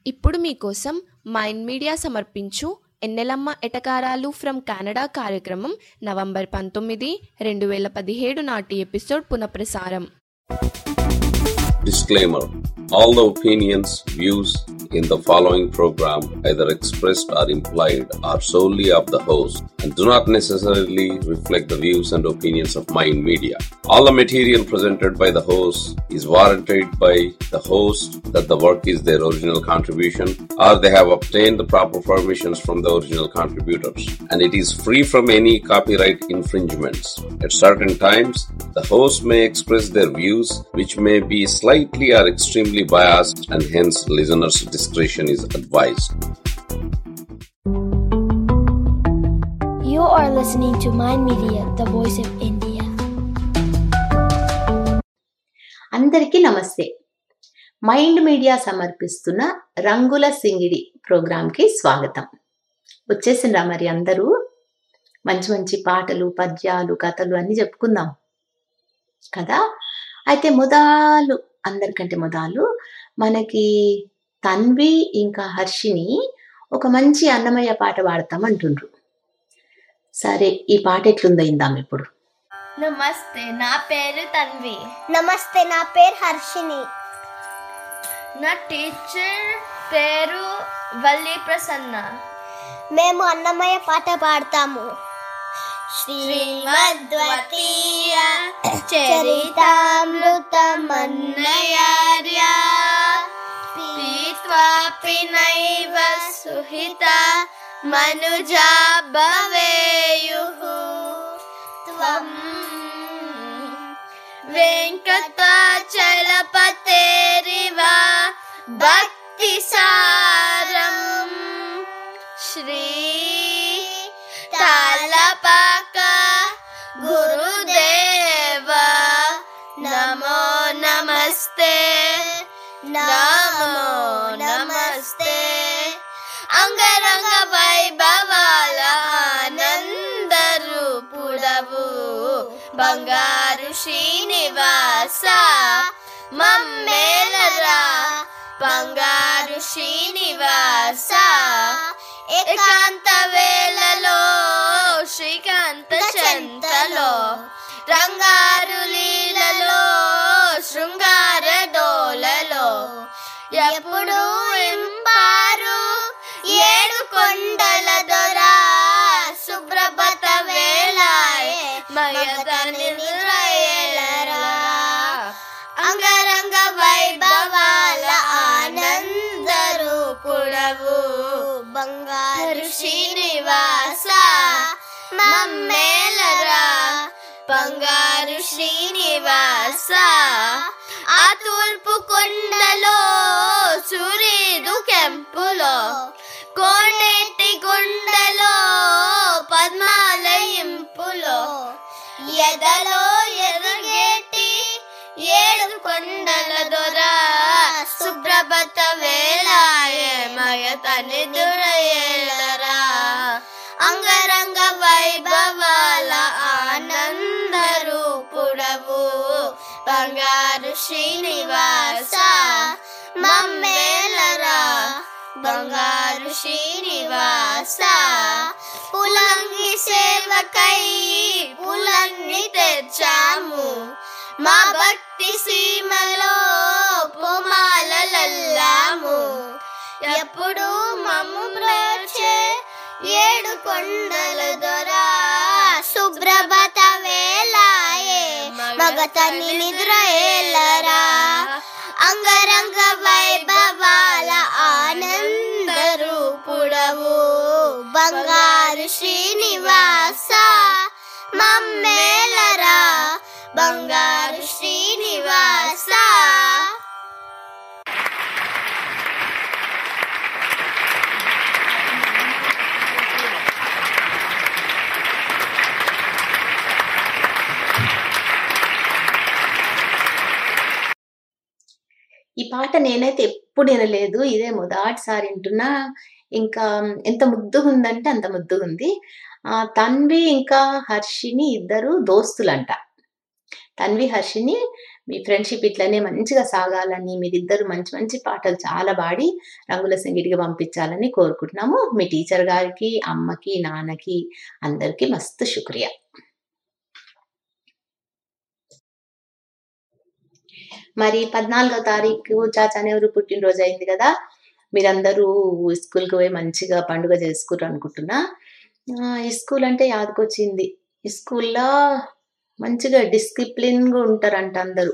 ఇప్పుడు మీకోసం Mind Media సమర్పించు ఎన్నెలమ్మ ఎటకారాలు ఫ్రమ్ కెనడా కార్యక్రమం నవంబర్ పంతొమ్మిది రెండు వేల పదిహేడు నాటి ఎపిసోడ్ పునఃప్రసారం Disclaimer All the opinions, views in the following program, either expressed or implied, are solely of the host and do not necessarily reflect the views and opinions of Mind Media. All the material presented by the host is warranted by the host that the work is their original contribution or they have obtained the proper permissions from the original contributors and it is free from any copyright infringements. At certain times, the host may express their views which may be slightly or extremely biased and hence listeners' discretion is advised. You are listening to Mind Media, the voice of India. అందరికీ నమస్తే mind media సమర్పిస్తున్న రంగుల సింగిడి ప్రోగ్రాంకి స్వాగతం వచ్చేసిండ్రా మరి అందరూ మంచి మంచి పాటలు పద్యాలు కథలు అన్ని చెప్పుకుందాం కదా అయితే మొదలు అందరికంటే మొదలు మనకి తన్వి ఇంకా హర్షిని ఒక మంచి అన్నమయ్య పాట పాడతాం అంటుండ్రు సరే ఈ పాట ఎట్లుందో ఇందాం ఇప్పుడు నమస్తే నా పేరు తన్వి నమస్తే నా పేరు హర్షిని నా టీచర్ పేరు వల్లి ప్రసన్న మేము అన్నమయ్య పాట పాడతాము శ్రీమద్వతీయ చరితామృతమన్నయార్య పీత్వాపి నైవ సుహిత మనుజా భవేయుః త్వం వెంకటాచలపతేరివ భక్తిసారం శ్రీ తాళపాక గురుదేవ నమో నమస్తే నమో నమస్తే అంగరంగ వైభవాల ఆనందరూపుడవు బంగారు శ్రీనివాస మమ్మేలరా బంగారు శ్రీనివాస ఏకాంత వేళలో శ్రీకాంత చెంతలో రంగారు లీలలో శృంగార డోలలో ఎప్పుడు ఇంపారు ఏడు కొండల దొరా సుప్రభత వేళాయే మగత నిద్రయేలరా అంగరంగ వైభవాల ఆనంద రూపుడవు బంగారు శ్రీనివాస మమ్మేలరా బంగారు శ్రీనివాస ఆ తూర్పు కొండలో సూర్యుడు కెంపులో కోనేటి గుండెలో పద్మాలయింపులో ఎదలో ఎదగేటి ఏడు కొండల దొర సుప్రభత వేళాయే మగత నిదురయేలరా అంగరంగ వైభవాల ఆనంద రూపుడవు బంగారు శ్రీనివాస మమ్మేలరా బంగారు శ్రీనివాస పులంగి సేవకై పులంగి తెచ్చాము మా భక్తి సీమలో పుమాలల్లాము ఎప్పుడు మమ్ము మ్రోచే ఏడు కొండల దొరా శుభ్రభత వేలాయే మగతని నిద్ర ఏలరా అంగరంగ వైభవాల ఆనంద రూపుడవు బంగారు శ్రీనివాస మమ్మేలరా బంగారు శ్రీనివాస ఈ పాట నేనైతే ఎప్పుడు వినలేదు ఇదే మొదటిసారి వింటున్నా ఇంకా ఎంత ముద్దుగా ఉందంటే అంత ముద్దుగా ఉంది ఆ తన్వి ఇంకా హర్షిని ఇద్దరు దోస్తులంట తన్వి హర్షిని మీ ఫ్రెండ్షిప్ ఇట్లనే మంచిగా సాగాలని మీరిద్దరు మంచి మంచి పాటలు చాలా పాడి రంగుల సంగీటికి పంపించాలని కోరుకుంటున్నాము మీ టీచర్ గారికి అమ్మకి నాన్నకి అందరికీ మస్తు శుక్రియా మరి పద్నాలుగో తారీఖు చాచానెవరు పుట్టినరోజు అయింది కదా మీరందరూ స్కూల్కి పోయి మంచిగా పండుగ చేసుకుర్రు అనుకుంటున్నా ఆ, ఈ స్కూల్ అంటే యాదకొచ్చింది ఈ స్కూల్లో మంచిగా డిసిప్లిన్గా ఉంటారంట అందరూ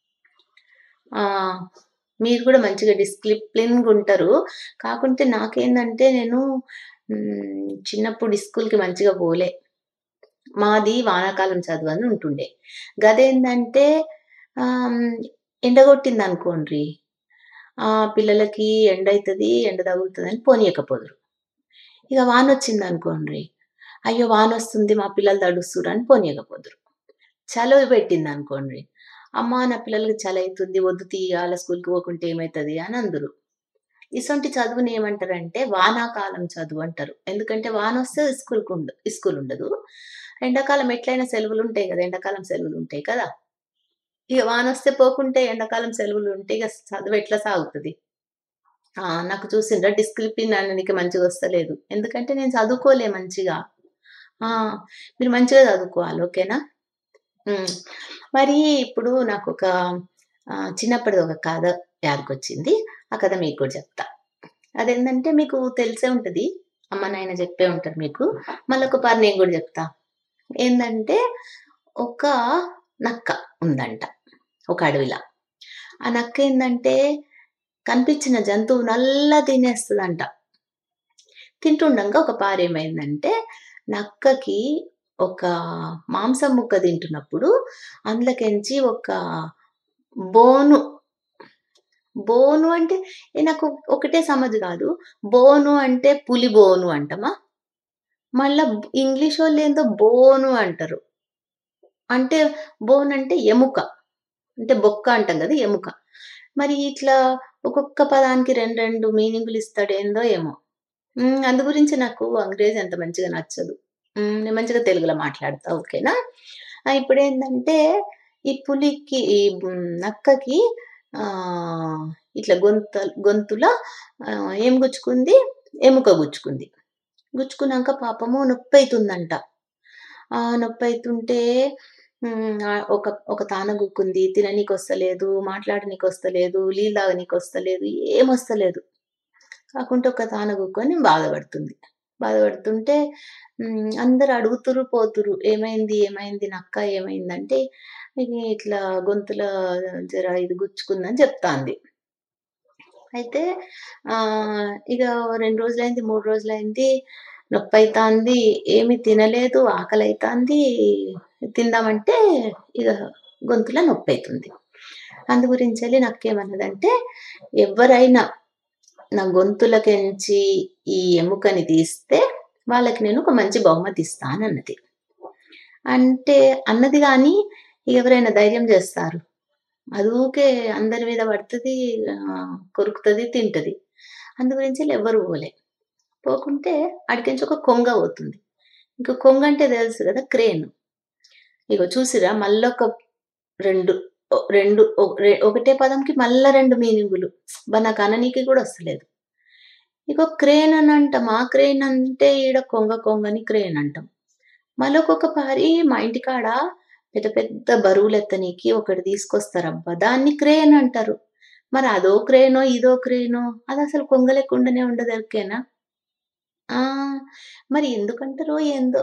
ఆ, మీరు కూడా మంచిగా డిసిప్లిన్గా ఉంటారు కాకుంటే నాకేందంటే నేను మ్, చిన్నప్పుడు స్కూల్కి మంచిగా పోలే మాది వానాకాలం చదువు అని ఉంటుండే గదేందంటే ఆమ్, ఎండ కొట్టింది అనుకోండి ఆ పిల్లలకి ఎండ అవుతుంది ఎండ తగులుతుంది అని పోనీయకపోదురు ఇక వాన వచ్చింది అనుకోండి అయ్యో వాన వస్తుంది మా పిల్లలు తడుస్తురు అని పోనీయకపోదురు చలవ పెట్టింది అనుకోండి అమ్మ నా పిల్లలకి చలి అవుతుంది వద్దు తీయాల స్కూల్కి పోకుంటే ఏమవుతుంది అని అందరు ఇసొంటి చదువుని ఏమంటారంటే వానాకాలం చదువు అంటారు ఎందుకంటే వాన వస్తే స్కూల్కి ఉండ స్కూల్ ఉండదు ఎండాకాలం ఎట్లయినా సెలవులు ఉంటాయి కదా ఎండాకాలం సెలవులు ఉంటాయి కదా ఇక వాన వస్తే పోకుంటే ఎండాకాలం సెలవులు ఉంటే ఇక చదువు ఎట్లా సాగుతుంది ఆ, నాకు చూసిండ్రా డిస్క్రిప్టిన్ అనడానికి మంచిగా వస్తలేదు ఎందుకంటే నేను చదువుకోలే మంచిగా ఆ, మీరు మంచిగా చదువుకోవాలి ఓకేనా ఉమ్. మరి ఇప్పుడు నాకు ఒక ఆ, చిన్నప్పటిది ఒక కథ యాదకొచ్చింది ఆ కథ మీకు కూడా చెప్తా అదేంటంటే మీకు తెలిసే ఉంటది అమ్మ నాయన చెప్పే ఉంటారు మీకు మళ్ళీ ఒక పారి నేను కూడా చెప్తా ఏంటంటే ఒక నక్క ఉందంట ఒక అడవిలా ఆ నక్క ఏంటంటే కనిపించిన జంతువు నల్లా తినేస్తుందంట తింటుండగా ఒక పారు ఏమైందంటే నక్కకి ఒక మాంసం ముక్క తింటున్నప్పుడు అందులోకించి ఒక బోను బోను అంటే ఏ నాకు ఒకటే సమజ్ కాదు బోను అంటే పులి బోను అంటమా మళ్ళా ఇంగ్లీష్ వాళ్ళు ఏందో బోను అంటారు అంటే బోన్ అంటే ఎముక అంటే బొక్క అంటాం కదా ఎముక మరి ఇట్లా ఒక్కొక్క పదానికి రెండు రెండు మీనింగులు ఇస్తాడు ఏందో ఏమో ఉమ్, అందు గురించి నాకు అంగ్రేజీ అంత మంచిగా నచ్చదు ఉమ్, నేను మంచిగా తెలుగులో మాట్లాడతా ఓకేనా ఆ, ఇప్పుడు ఏంటంటే ఈ పులికి ఈ ఉమ్, నక్కకి ఆ ఇట్లా గొంత గొంతుల ఆ, ఏం గుచ్చుకుంది ఎముక గుచ్చుకుంది గుచ్చుకున్నాక పాపము నొప్పి అవుతుందంట ఆ నొప్పి అవుతుంటే ఉమ్, ఆ ఒక ఒక తాన గుక్కుంది తిననీకి వస్తలేదు మాట్లాడనీకి వస్తలేదు నీళ్ళు తాగనీకి వస్తలేదు ఏం వస్తలేదు కాకుంటే ఒక తాన గుక్కొని బాధపడుతుంది బాధపడుతుంటే ఉమ్, అందరు అడుగుతురు పోతురు ఏమైంది ఏమైంది నక్క ఏమైందంటే "ఇది ఇట్లా గొంతుల జర ఇది గుచ్చుకుందని చెప్తాంది అయితే ఆ ఇక రెండు రోజులైంది మూడు రోజులైంది నొప్పి అవుతుంది ఏమి తినలేదు ఆకలి అవుతుంది తిందామంటే ఇక గొంతులో నొప్పి అవుతుంది అందు గురించి వెళ్ళి నాకేమన్నదంటే ఎవరైనా నా గొంతులకెంచి ఈ ఎముకని తీస్తే వాళ్ళకి నేను ఒక మంచి బహుమతి ఇస్తాను అన్నది అంటే అన్నది కానీ ఎవరైనా ధైర్యం చేస్తారు అది ఊకే అందరి మీద పడుతుంది కొరుకుతుంది తింటది అందు గురించి ఎవ్వరు పోలే పోకుంటే అడికించి ఒక కొంగ పోతుంది ఇంకా కొంగ అంటే తెలుసు కదా క్రేన్ ఇగో చూసిరా మళ్ళొక రెండు ఓ- రెండు ఓ- రె- ఒకటే పదంకి మళ్ళా రెండు మీనింగులు బా నాకు అననీకి కూడా వస్తలేదు ఇగో క్రేన్ అని అంటాం ఆ క్రేన్ అంటే ఈడ కొంగ కొంగని క్రేన్ అంటాం మళ్ళొకొక పారి మా ఇంటికాడ పెద్ద పెద్ద బరువులు ఎత్తనీకి ఒకటి తీసుకొస్తారబ్బా దాన్ని క్రేన్ అంటారు మరి అదో క్రేనో ఇదో క్రేనో అది అసలు కొంగ లేకుండానే ఉండదు ఎరికేనా ఆ మరి ఎందుకంటారో ఏందో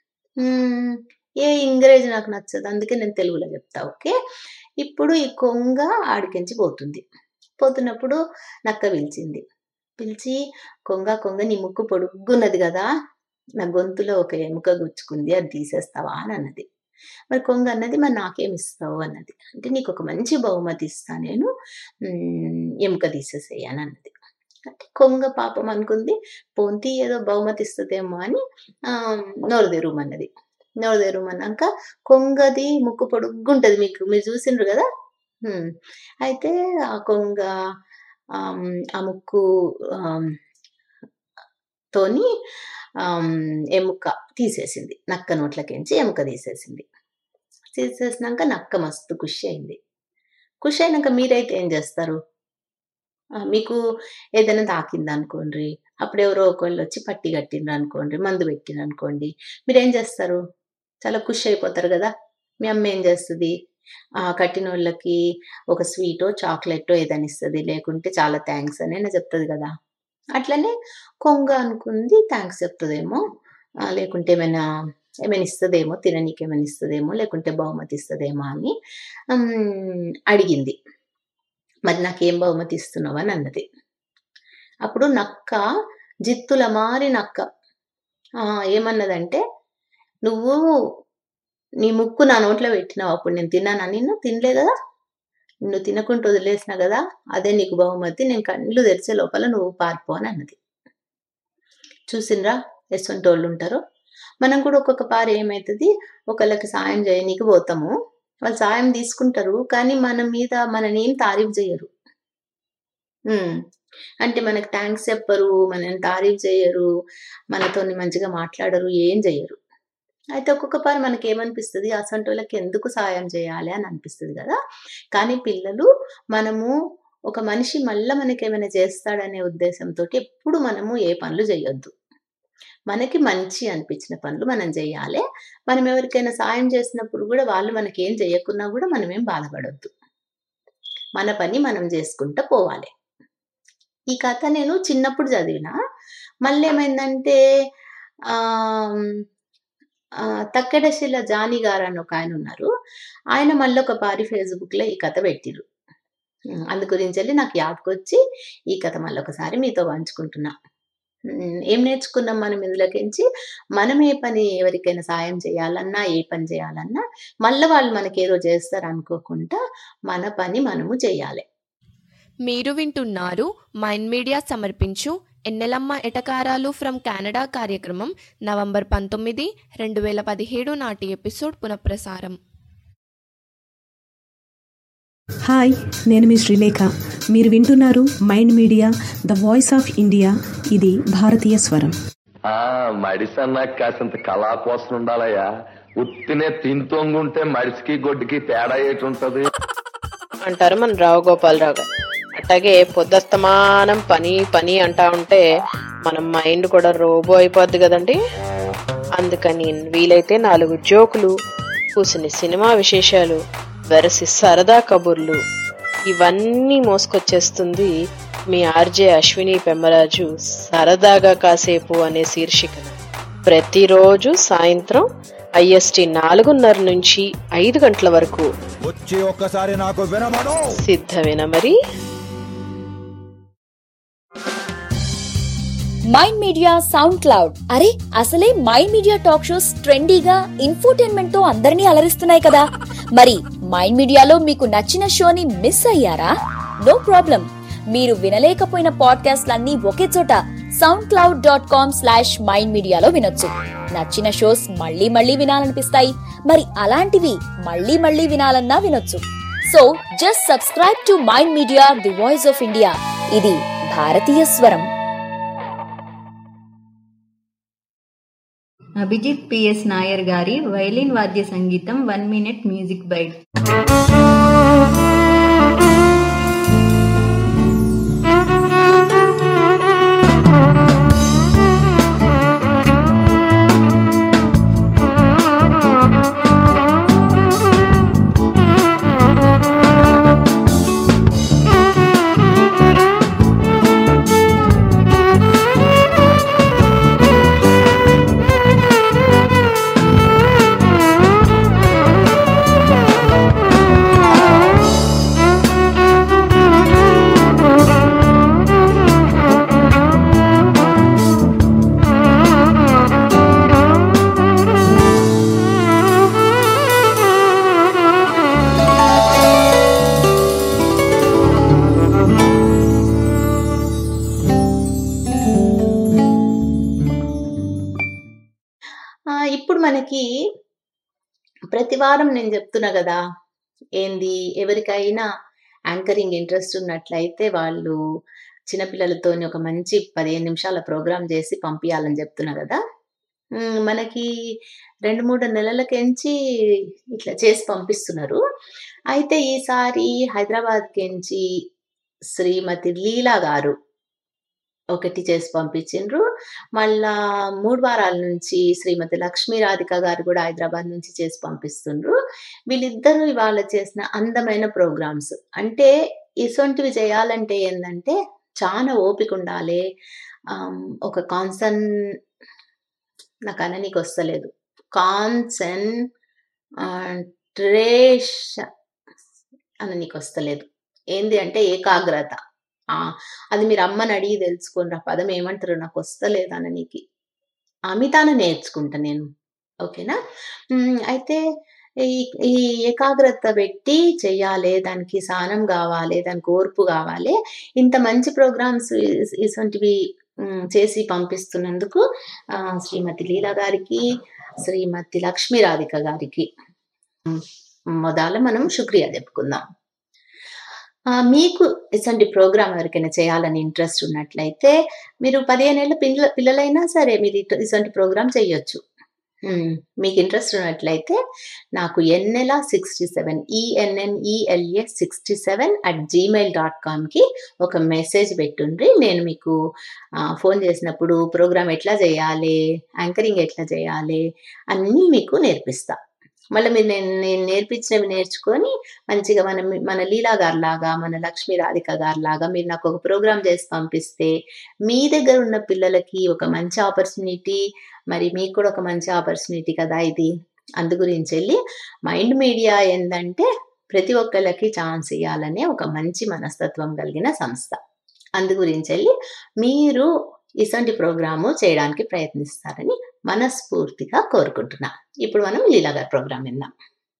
ఉమ్, ఏ ఇంగ్రేజ్ నాకు నచ్చదు అందుకే నేను తెలుగులో చెప్తా ఓకే ఇప్పుడు ఈ కొంగ ఆడికించి పోతుంది పోతున్నప్పుడు నక్క పిలిచింది పిలిచి కొంగ కొంగ నీ ముక్కు పొడుగున్నది కదా నా గొంతులో ఒక ఎముక గుచ్చుకుంది అది తీసేస్తావా అని అన్నది మరి కొంగ అన్నది మరి నాకేం ఇస్తావు అన్నది అంటే నీకు ఒక మంచి బహుమతి ఇస్తా నేను ఉమ్, ఎముక తీసేసేయి అని అన్నది అంటే కొంగ పాపం అనుకుంది పొంతి ఏదో బహుమతి ఇస్తుందేమో అని ఆ, నోరు తెరుమన్నది నోరు తెరుమన్నాక కొంగది ముక్కు పొడుగ్గుంటది మీకు మీరు చూసిండ్రు కదా హ్మ్. అయితే ఆ కొంగ ఆమ్, ఆ ముక్కు ఆమ్, తోని ఆమ్, ఎముక తీసేసింది నక్క నోట్లకించి ఎముక తీసేసింది తీసేసినాక నక్క మస్తు ఖుషి అయింది ఖుషి అయినాక మీరైతే ఏం చేస్తారు ఆ, మీకు ఏదైనా తాకింది అనుకోండి అప్పుడు ఎవరో ఒకళ్ళు వచ్చి పట్టి కట్టిండ్రు అనుకోండి మందు పెట్టిండ్రు అనుకోండి మీరు ఏం చేస్తారు చాలా ఖుషి అయిపోతారు కదా మీ అమ్మ ఏం చేస్తుంది ఆ కట్టిన వాళ్ళకి ఒక స్వీటో చాక్లెట్టో ఏదైనా ఇస్తుంది లేకుంటే చాలా థ్యాంక్స్ అని అయినా చెప్తుంది కదా అట్లనే కొంగ అనుకుంది థ్యాంక్స్ చెప్తుందేమో ఆ, లేకుంటే ఏమైనా ఏమైనా ఇస్తుందేమో తిననీకి ఏమైనా ఇస్తుందేమో లేకుంటే బహుమతి ఇస్తుందేమో అని ఉమ్, అడిగింది మరి నాకేం బహుమతి ఇస్తున్నావు అని అన్నది అప్పుడు నక్క జిత్తుల మారి నక్క ఆ, ఏమన్నదంటే నువ్వు నీ ముక్కు నా నోట్లో పెట్టినావు అప్పుడు నేను తిన్నానా నిన్ను తినలే కదా నిన్ను తినకుండా వదిలేసిన కదా అదే నీకు బహుమతి నేను కళ్ళు తెరిచే లోపల నువ్వు పారిపో అని అన్నది చూసిండ్రా ఎటువంటి వాళ్ళు ఉంటారు మనం కూడా ఒక్కొక్క పారి ఏమవుతుంది ఒకళ్ళకి సాయం చేయనీకి పోతాము వాళ్ళు సాయం తీసుకుంటారు కానీ మన మీద మనని ఏం తారీఫ్ చేయరు ఉమ్. అంటే మనకు థ్యాంక్స్ చెప్పరు మనని తారీఫ్ చేయరు మనతోని మంచిగా మాట్లాడరు ఏం చేయరు అయితే ఒక్కొక్క పారి మనకి ఏమనిపిస్తుంది అసంటి వాళ్ళకి ఎందుకు సాయం చేయాలి అని అనిపిస్తుంది కదా కానీ పిల్లలు మనము ఒక మనిషి మళ్ళీ మనకి ఏమైనా చేస్తాడనే ఉద్దేశంతో ఎప్పుడు మనము ఏ పనులు చేయొద్దు మనకి మంచి అనిపించిన పనులు మనం చేయాలి మనం ఎవరికైనా సాయం చేసినప్పుడు కూడా వాళ్ళు మనకి ఏం చేయకున్నా కూడా మనం ఏం బాధపడొద్దు మన పని మనం చేసుకుంటూ పోవాలి ఈ కథ నేను చిన్నప్పుడు చదివిన మళ్ళీ ఏమైందంటే ఆ ఆ, తక్కెడశిల జానీ గారు అని ఒక ఆయన ఉన్నారు ఆయన మళ్ళీ ఒక పారి ఫేస్బుక్ లో ఈ కథ పెట్టిరు ఉమ్, అందు గురించి వెళ్ళి నాకు యాదకొచ్చి ఈ కథ మళ్ళీ ఒకసారి మీతో పంచుకుంటున్నా ఉమ్, ఏం నేర్చుకున్నాం మనం ఇందులోకించి మనం ఏ పని ఎవరికైనా సాయం చేయాలన్నా ఏ పని చేయాలన్నా మళ్ళీ వాళ్ళు మనకి ఏదో చేస్తారు అనుకోకుండా మన పని మనము చేయాలి మీరు వింటున్నారు మైండ్ మీడియా సమర్పించు ఎన్నెలమ్మ ఎటకారాలు ఫ్రమ్ కెనడా కార్యక్రమం నవంబర్ పంతొమ్మిది రెండు వేల పదిహేడు నాటి ఎపిసోడ్ పునఃప్రసారం హాయ్ నేను మీ శ్రీలేఖ మీరు వింటున్నారు Mind Media the voice of India ఇది భారతీయ స్వరం ఆ మడిసన్నాక కాసింత కళా కోసం ఉండాలయ్యా ఉత్తినే తింతొంగుంటే మడిసికి గొడ్డుకి తేడా ఏటి ఉంటది అంటారు మన రావు గోపాలరావు గారు అట్లాగే పొద్దస్తమానం పని పని అంటా ఉంటే మన మైండ్ కూడా రోబో అయిపోద్ది కదండి అందుకని వీలైతే నాలుగు జోకులు కూసిన సినిమా విశేషాలు వెరసి సరదా కబుర్లు ఇవన్నీ మోసుకొచ్చేస్తుంది మీ ఆర్జే అశ్విని పెమ్మరాజు సరదాగా కాసేపు అనే శీర్షికన ప్రతిరోజు సాయంత్రం ఐఎస్టి నాలుగున్నర నుంచి ఐదు గంటల వరకు వచ్చి ఒక్కసారి నాకు వినమను సిద్ధమేనా మరి మైండ్ మీడియా సౌండ్ క్లౌడ్ అరే అసలే మైండ్ మీడియా టాక్ షోస్ ట్రెండీగా ఇన్ఫోటైన్మెంట్ తో అందరినీ అలరిస్తున్నాయి కదా మరి మైండ్ మీడియాలో మీకు నచ్చిన షోని మిస్ అయ్యారా నో ప్రాబ్లం మీరు వినలేకపోయిన పాడ్కాస్ట్లన్నీ ఒకే చోట SoundCloud dot com slash Mind మీడియాలో వినొచ్చు నచ్చిన షోస్ మళ్ళీ మళ్ళీ వినాలనిపిస్తాయి మరి అలాంటివి మళ్ళీ మళ్ళీ వినాలన్నా వినొచ్చు so just subscribe to Mind Media the voice of India ఇది భారతీయ స్వరం అభిజిత్ పిఎస్ నాయర్ గారి వైలిన్ వాద్య సంగీతం వన్ మినిట్ మ్యూజిక్ బైట్ ఆ, ఇప్పుడు మనకి ప్రతి వారం నేను చెప్తున్నా కదా ఏంది ఎవరికైనా యాంకరింగ్ ఇంట్రెస్ట్ ఉన్నట్లయితే వాళ్ళు చిన్నపిల్లలతోని ఒక మంచి పదిహేను నిమిషాల ప్రోగ్రామ్ చేసి పంపించాలని చెప్తున్నా కదా ఉమ్, మనకి రెండు మూడు నెలలకెంచి ఇట్లా చేసి పంపిస్తున్నారు అయితే ఈసారి హైదరాబాద్‌కెంచి శ్రీమతి లీలా గారు ఒకటి చేసి పంపించిండ్రు. మళ్ళా 3 వారాల నుంచి శ్రీమతి లక్ష్మీ రాధిక గారు గూడా హైదరాబాద్ నుంచి చేసి పంపిస్తుండ్రు. వీళ్ళిద్దరూ ఇవాళ చేసిన అందమైన ప్రోగ్రామ్స్. అంటే ఇసొంటివి చేయాలంటే ఏందంటే చానా ఓపికుండాలే. ఆహ్, ఒక కాన్సన్ నాకననీకొస్తలేదు. కాన్సన్ ఆహ్, ట్రేష అననీకొస్తలేదు. ఏంది అంటే ఏకాగ్రత. ఆ! అది మీరు అమ్మని అడిగి తెలుసుకోండి. ఆ పదం ఏమంటారో నాకొస్తలేదు అననీకి. అమితాన నేర్చుకుంటా నేను. ఓకేనా? హ్మ్. అయితే ఈ ఈ ఏకాగ్రత పెట్టి చెయ్యాలే. దానికి సహనం గావాలే. దానికి ఓర్పు గావాలే. ఇంత మంచి ప్రోగ్రామ్స్ ఇస్ ఇసొంటివి హ్మ్. చేసి పంపిస్తున్నందుకు ఆహ్, శ్రీమతి లీలా గారికి, శ్రీమతి లక్ష్మీ రాధిక గారికి హ్మ్. మొదల మనం శుక్రియా జెప్పుకుందాం. ఆహ్, మీకు ఇసొంటి ప్రోగ్రామ్ ఎవరికైనా చేయాలని ఇంట్రెస్ట్ ఉన్నట్లయితే మీరు 15 ఏళ్ల పిల్ల పిల్లలైనా సరే మీరు ఇట్ ఇసొంటి ప్రోగ్రామ్ చెయ్యొచ్చు. హ్మ్. మీకు ఇంట్రెస్ట్ ఉన్నట్లయితే నాకు Ennela 67 E N N E L A 67 at Gmail dot కామ్‌కి ఒక మెసేజ్ పెట్టుండ్రి. నేను మీకు ఆహ్, ఫోను చేసినప్పుడు ప్రోగ్రామ్ ఎట్లా చేయాలే, యాంకరింగ్ ఎట్లా చేయాలే అన్నీ మీకు నేర్పిస్తా. మళ్ళా మీరు నేను నేను నేర్పించినవి నేర్చుకొని మంచిగా మన మన లీలా గారిలాగా, మన లక్ష్మీ రాధిక గారిలాగా మీరు నాకొక ప్రోగ్రామ్ చేసి పంపిస్తే మీ దగ్గర ఉన్న పిల్లలకి ఒక మంచి ఆపర్చునిటీ మరి మీకు కూడా ఒక మంచి ఆపర్చునిటీ కదా ఇది. అందు గురించెల్లి మైండ్ మీడియా ఏందంటే ప్రతి ఒక్కళ్ళకి ఛాన్స్ ఇయ్యాలనే ఒక మంచి మనస్తత్వం కలిగిన సంస్థ. అందు గురించెల్లి మీరు ఇసొంటి ప్రోగ్రాము చేయడానికి ప్రయత్నిస్తారని మనస్ఫూర్తిగా కోరుకుంటున్నా. ఇప్పుడు మనం లీలా గారి ప్రోగ్రామ్ విందాం.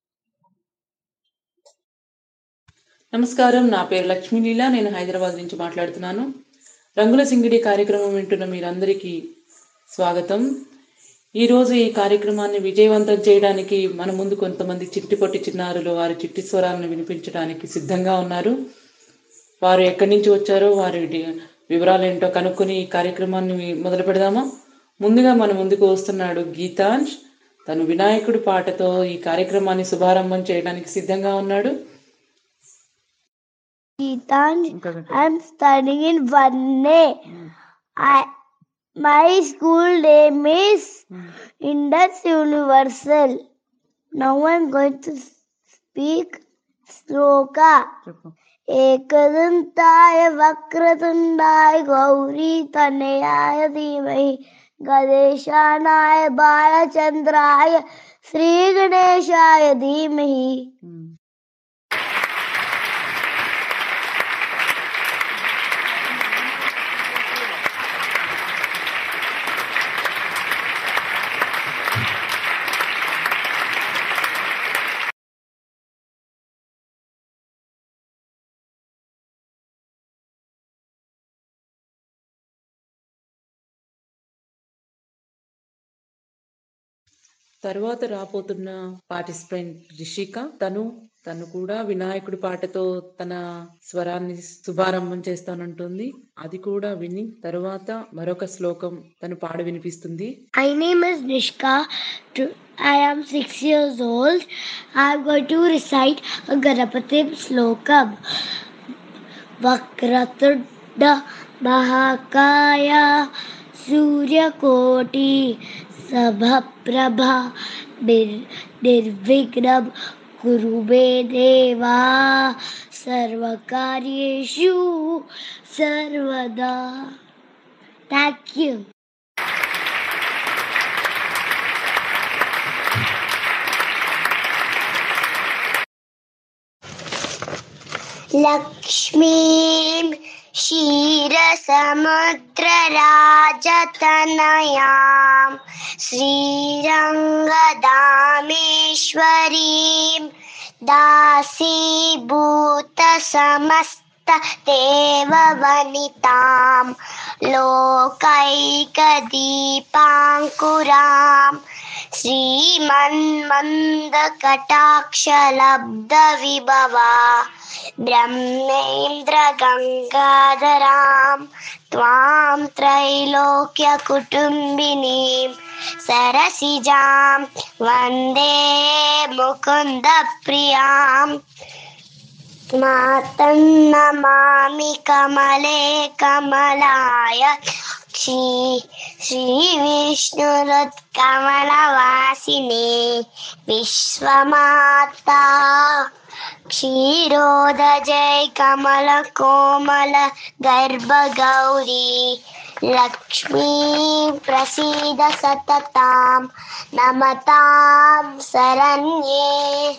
నమస్కారం. నా పేరు లక్ష్మీ లీల. నేను హైదరాబాద్ నుంచి మాట్లాడుతున్నాను. రంగుల సింగిడి కార్యక్రమం వింటున్న మీరందరికీ స్వాగతం. ఈరోజు ఈ కార్యక్రమాన్ని విజయవంతం చేయడానికి మన ముందు కొంతమంది చిట్టి పొట్టి చిన్నారులు వారి చిట్టి స్వరాలను వినిపించడానికి సిద్ధంగా ఉన్నారు. వారు ఎక్కడి నుంచి వచ్చారో వారి డి వివరాలేంటో కనుక్కొని ఈ కార్యక్రమాన్ని మొదలు పెడదామా? ముందుగా మన ముందుకు వస్తున్నాడు గీతాంష్. తను వినాయకుడి పాటతో ఈ కార్యక్రమాన్ని శుభారంభం చేయడానికి సిద్ధంగా ఉన్నాడు. Geetanj, I'm studying in 1A. I, my school name is Indus Universal. Now I'm going to speak Sloka. एकदन्ताय वक्रतुण्डाय गौरीतनयाय धीमहि गणेशानाय बालचन्द्राय श्रीगणेशाय धीमहि తరువాత రాబోతున్న పార్టిసిపెంట్ రిషిక. తను తను కూడా వినాయకుడి పాటతో తన స్వరాన్ని శుభారంభం చేస్తానంటుంది. అది కూడా విని తరువాత మరొక శ్లోకం తను పాడి వినిపిస్తుంది. My name is Nishka. To- I am six years old. I am going to recite a Ganapatim Slokam. Vakratunda Mahakaya Suryakoti Sabhaprabha Nir- Nirvignam Kuru me Deva Sarvakaryeshu Sarvada. Thank you. लक्ष्मीं क्षीरसमुद्रराजतनयां श्रीरङ्गदामेश्वरीं दासीभूतसमस्तदेववनितां लोकैकदीपाङ्कुरां श्रीमन्मन्दकटाक्षलब्धविभवा ब्रह्मेन्द्रगङ्गाधरां त्वां त्रैलोक्यकुटुम्बिनीं सरसिजां वन्दे मुकुन्दप्रियाम् मातन्नमामि कमले कमलाय श्री श्रीविष्णुरुत्कमलवासिने विश्वमाता क्षीरोदजय कमलकोमल गर्भगौरी लक्ष्मी प्रसीद सततां नमतां शरण्ये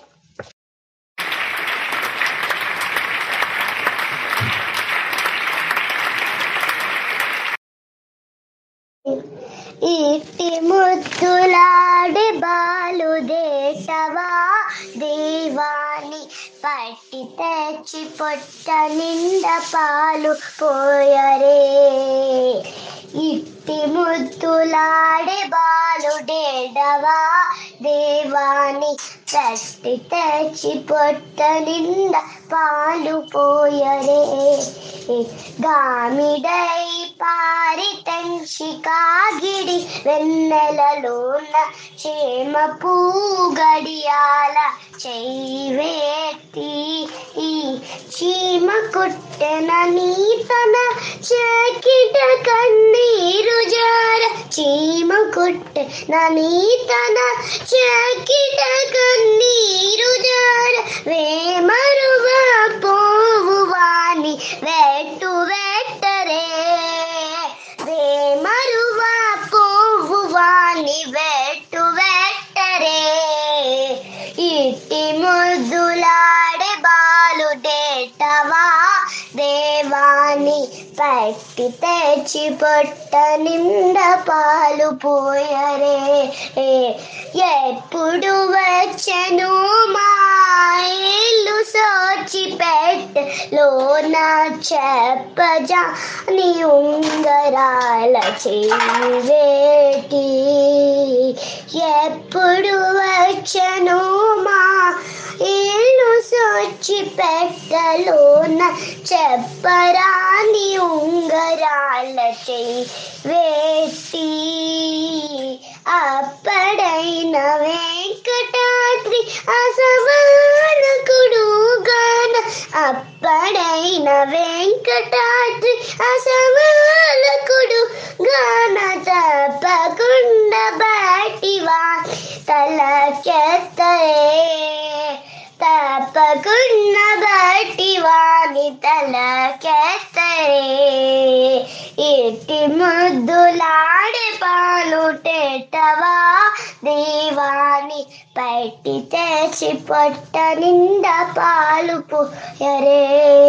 ఇట్టి ముద్దులాడి బాలు దేశవా దేవాని పట్టి తెచ్చి పొట్ట నిండ పాలు పోయరే ఇట్టి ముద్దులాడి బాలు డేడవా దేవాని పట్టి తెచ్చి పొట్ట నిండ పాలు పోయరే గామిడై పారి తెంషికాగిడి వెన్నెలలోన క్షేమ పూగడియాల చెయ్యివేట్టి ఈ చీమ కుట్టెన నీతన చకిట కన్నీరు జార చీమ కుట్టెన నీతన చకిట కన్నీరు జార వేమరుగా పోవు వాణి వెట్టు వెట్టరే వేమరువా పోవు వాణి వెట్టు వెట్టరే ఇట్టి ముద్దులాడే బాలు డేటవా దేవాని పట్టి తెచ్చి పొట్ట నిండ పాలు పోయరే ఎప్పుడు వచ్చను మా ఇల్లు సోచి పెట్ట లోన చెప్పజా నీ ఉంగరాల చెయ్యి ఎప్పుడు వచ్చను మా ఇల్లు సోచి పెట్టలోన చెప్పరాని ఉంగరాల చెయ్యి వేటి అప్పడైన వెంకటాద్రి అసవానకుడు గాన అప్పడైన వెంకటాద్రి అసవానకుడు గాన తప్పకుండా బాటివా తలకెత్తరే తప్పకుండా బాటివాని తలకెత్తరే ఇట్టి ముద్దులాడే పాలు టెట్టవా దేవాని పట్టి తెచ్చి పొట్ట నిండా పాలు పోయరే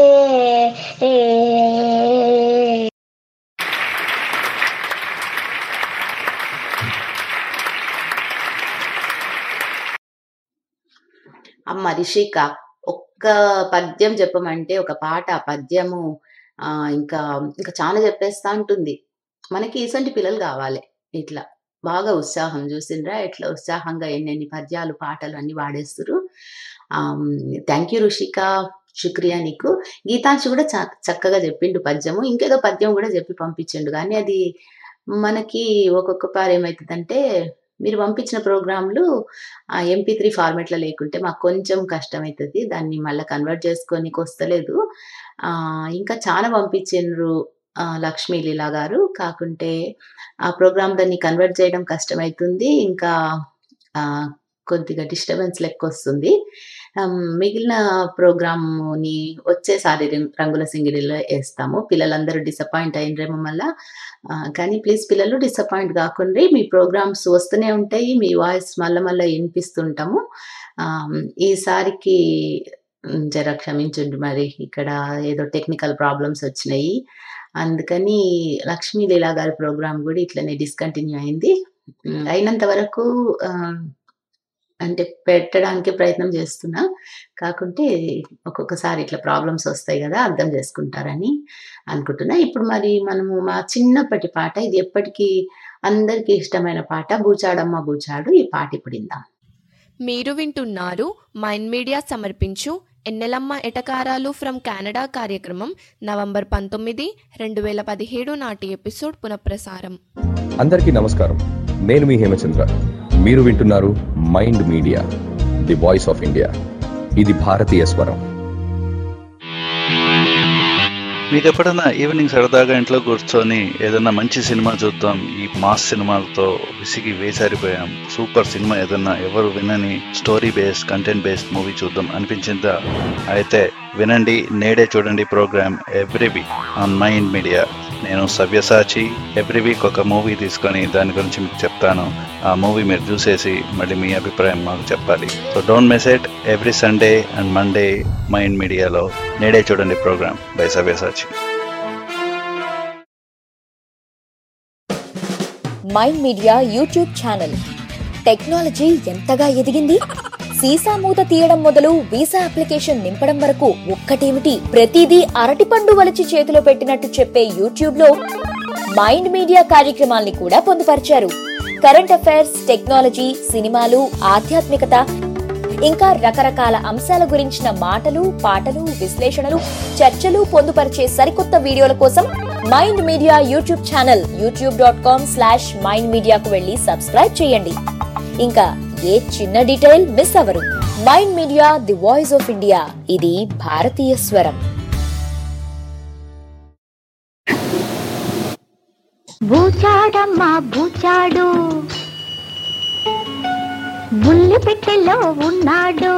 అమ్మ రిషిక ఒక్క పద్యం చెప్పమంటే ఒక పాట ఆ పద్యము ఆ ఇంకా ఇంకా చాలా చెప్పేస్తా ఉంటుంది మనకి ఇసంటి పిల్లలు కావాలి ఇట్లా బాగా ఉత్సాహం చూసిండ్రా ఎట్లా ఉత్సాహంగా ఎన్నెన్ని పద్యాలు పాటలు అన్ని వాడేస్తారు థ్యాంక్ యూ రుషిక శుక్రియా నీకు గీతాంశి కూడా చ- చక్కగా చెప్పిండు పద్యము ఇంకేదో పద్యం కూడా చెప్పి పంపించిండు కానీ అది మనకి ఒక్కొక్క పారు ఏమవుతుందంటే మీరు పంపించిన ప్రోగ్రాంలు ఎంపీ త్రీ ఫార్మెట్లో లేకుంటే మాకు కొంచెం కష్టం అవుతుంది దాన్ని మళ్ళీ కన్వర్ట్ చేసుకోనికి వస్తలేదు ఆ, ఇంకా చాలా పంపించిండ్రు ఆ, లక్ష్మీ లీలా గారు కాకుంటే ఆ ప్రోగ్రామ్ దాన్ని కన్వర్ట్ చేయడం కష్టమవుతుంది ఇంకా ఆ, కొద్దిగా డిస్టర్బెన్స్ లెక్క వస్తుంది ఆమ్, మిగిలిన ప్రోగ్రామ్ని వచ్చేసారి రం- రంగుల సింగిడిలో వేస్తాము పిల్లలందరూ డిసప్పాయింట్ అయినరేమో మళ్ళా ఆ, కానీ ప్లీజ్ పిల్లలు డిసప్పాయింట్ కాకుండా మీ ప్రోగ్రామ్స్ వస్తూనే ఉంటాయి మీ వాయిస్ మళ్ళీ మళ్ళీ వినిపిస్తుంటాము ఆమ్, ఈసారికి ఉమ్, జర క్షమించండి మరి ఇక్కడ ఏదో టెక్నికల్ ప్రాబ్లమ్స్ వచ్చినాయి అందుకని లక్ష్మీ లీలా గారి ప్రోగ్రామ్ కూడా ఇట్లనే డిస్కంటిన్యూ అయింది ఉమ్, అయినంత వరకు ఆ, అంటే పెట్టడానికి ప్రయత్నం చేస్తున్నా కాకుంటే ఒక్కొక్కసారి ఇట్లా ప్రాబ్లమ్స్ వస్తాయి కదా అర్థం చేసుకుంటారని అనుకుంటున్నా ఇప్పుడు మరి మనము మా చిన్నప్పటి పాట ఇది ఎప్పటికీ అందరికీ ఇష్టమైన పాట బూచాడమ్మ బూచాడు ఈ పాట ఇప్పుడు ఇందాం మీరు వింటున్నారు మైండ్ మీడియా సమర్పించు ఎన్నెలమ్మ ఎటకారాలు ఫ్రమ్ కెనడా కార్యక్రమం నవంబర్ పంతొమ్మిది రెండు వేల పదిహేడు నాటి ఎపిసోడ్ పునఃప్రసారం అందరికీ నమస్కారం నేను మీ హేమచంద్ర మీరు వింటున్నారు Mind Media the voice of India ఇది భారతీయ స్వరం మీకు ఎప్పుడైనా ఈవినింగ్ సరదాగా ఇంట్లో కూర్చొని ఏదైనా మంచి సినిమా చూద్దాం ఈ మాస్ సినిమాలతో విసిగి వేసారిపోయాం సూపర్ సినిమా ఏదైనా ఎవరు వినని story based content based movie చూద్దాం అనిపించిందా అయితే వినండి నేడే చూడండి program every week on Mind Media నేను సవ్యసాచి ఎవ్రీ వీక్ ఒక మూవీ తీసుకొని దాని గురించి మీకు చెప్తాను ఆ మూవీ మీరు చూసేసి మళ్ళీ మీ అభిప్రాయం మాకు చెప్పాలి so don't miss it every Sunday and Monday Mind మీడియాలో నేడే చూడండి program by Savyasachi Mind Media YouTube channel technology ఎంతగా ఎదిగింది సీసా మూత తీయడం మొదలు వీసా అప్లికేషన్ నింపడం వరకు ఒక్కటేమిటి ప్రతిదీ అరటిపండు వలిచి చేతిలో పెట్టినట్టు చెప్పే యూట్యూబ్ లో మైండ్ మీడియా కార్యక్రమాల్ని కూడా పొందుపరిచారు కరెంట్ అఫైర్స్ టెక్నాలజీ సినిమాలు ఆధ్యాత్మికత ఇంకా రకరకాల అంశాల గురించిన మాటలు పాటలు విశ్లేషణలు చర్చలు పొందుపరిచే సరికొత్త వీడియోల కోసం Mind Media YouTube channel YouTube dot com slash Mind మీడియాకు వెళ్ళి సబ్స్క్రైబ్ చేయండి ఇంకా ఏ చిన్న డీటెయిల్ మిస్ అవరు Mind Media the voice of India ఇది భారతీయ స్వరం బూచాడమ్మా బూచాడు బుల్లి పెట్టెలో ఉన్నాడు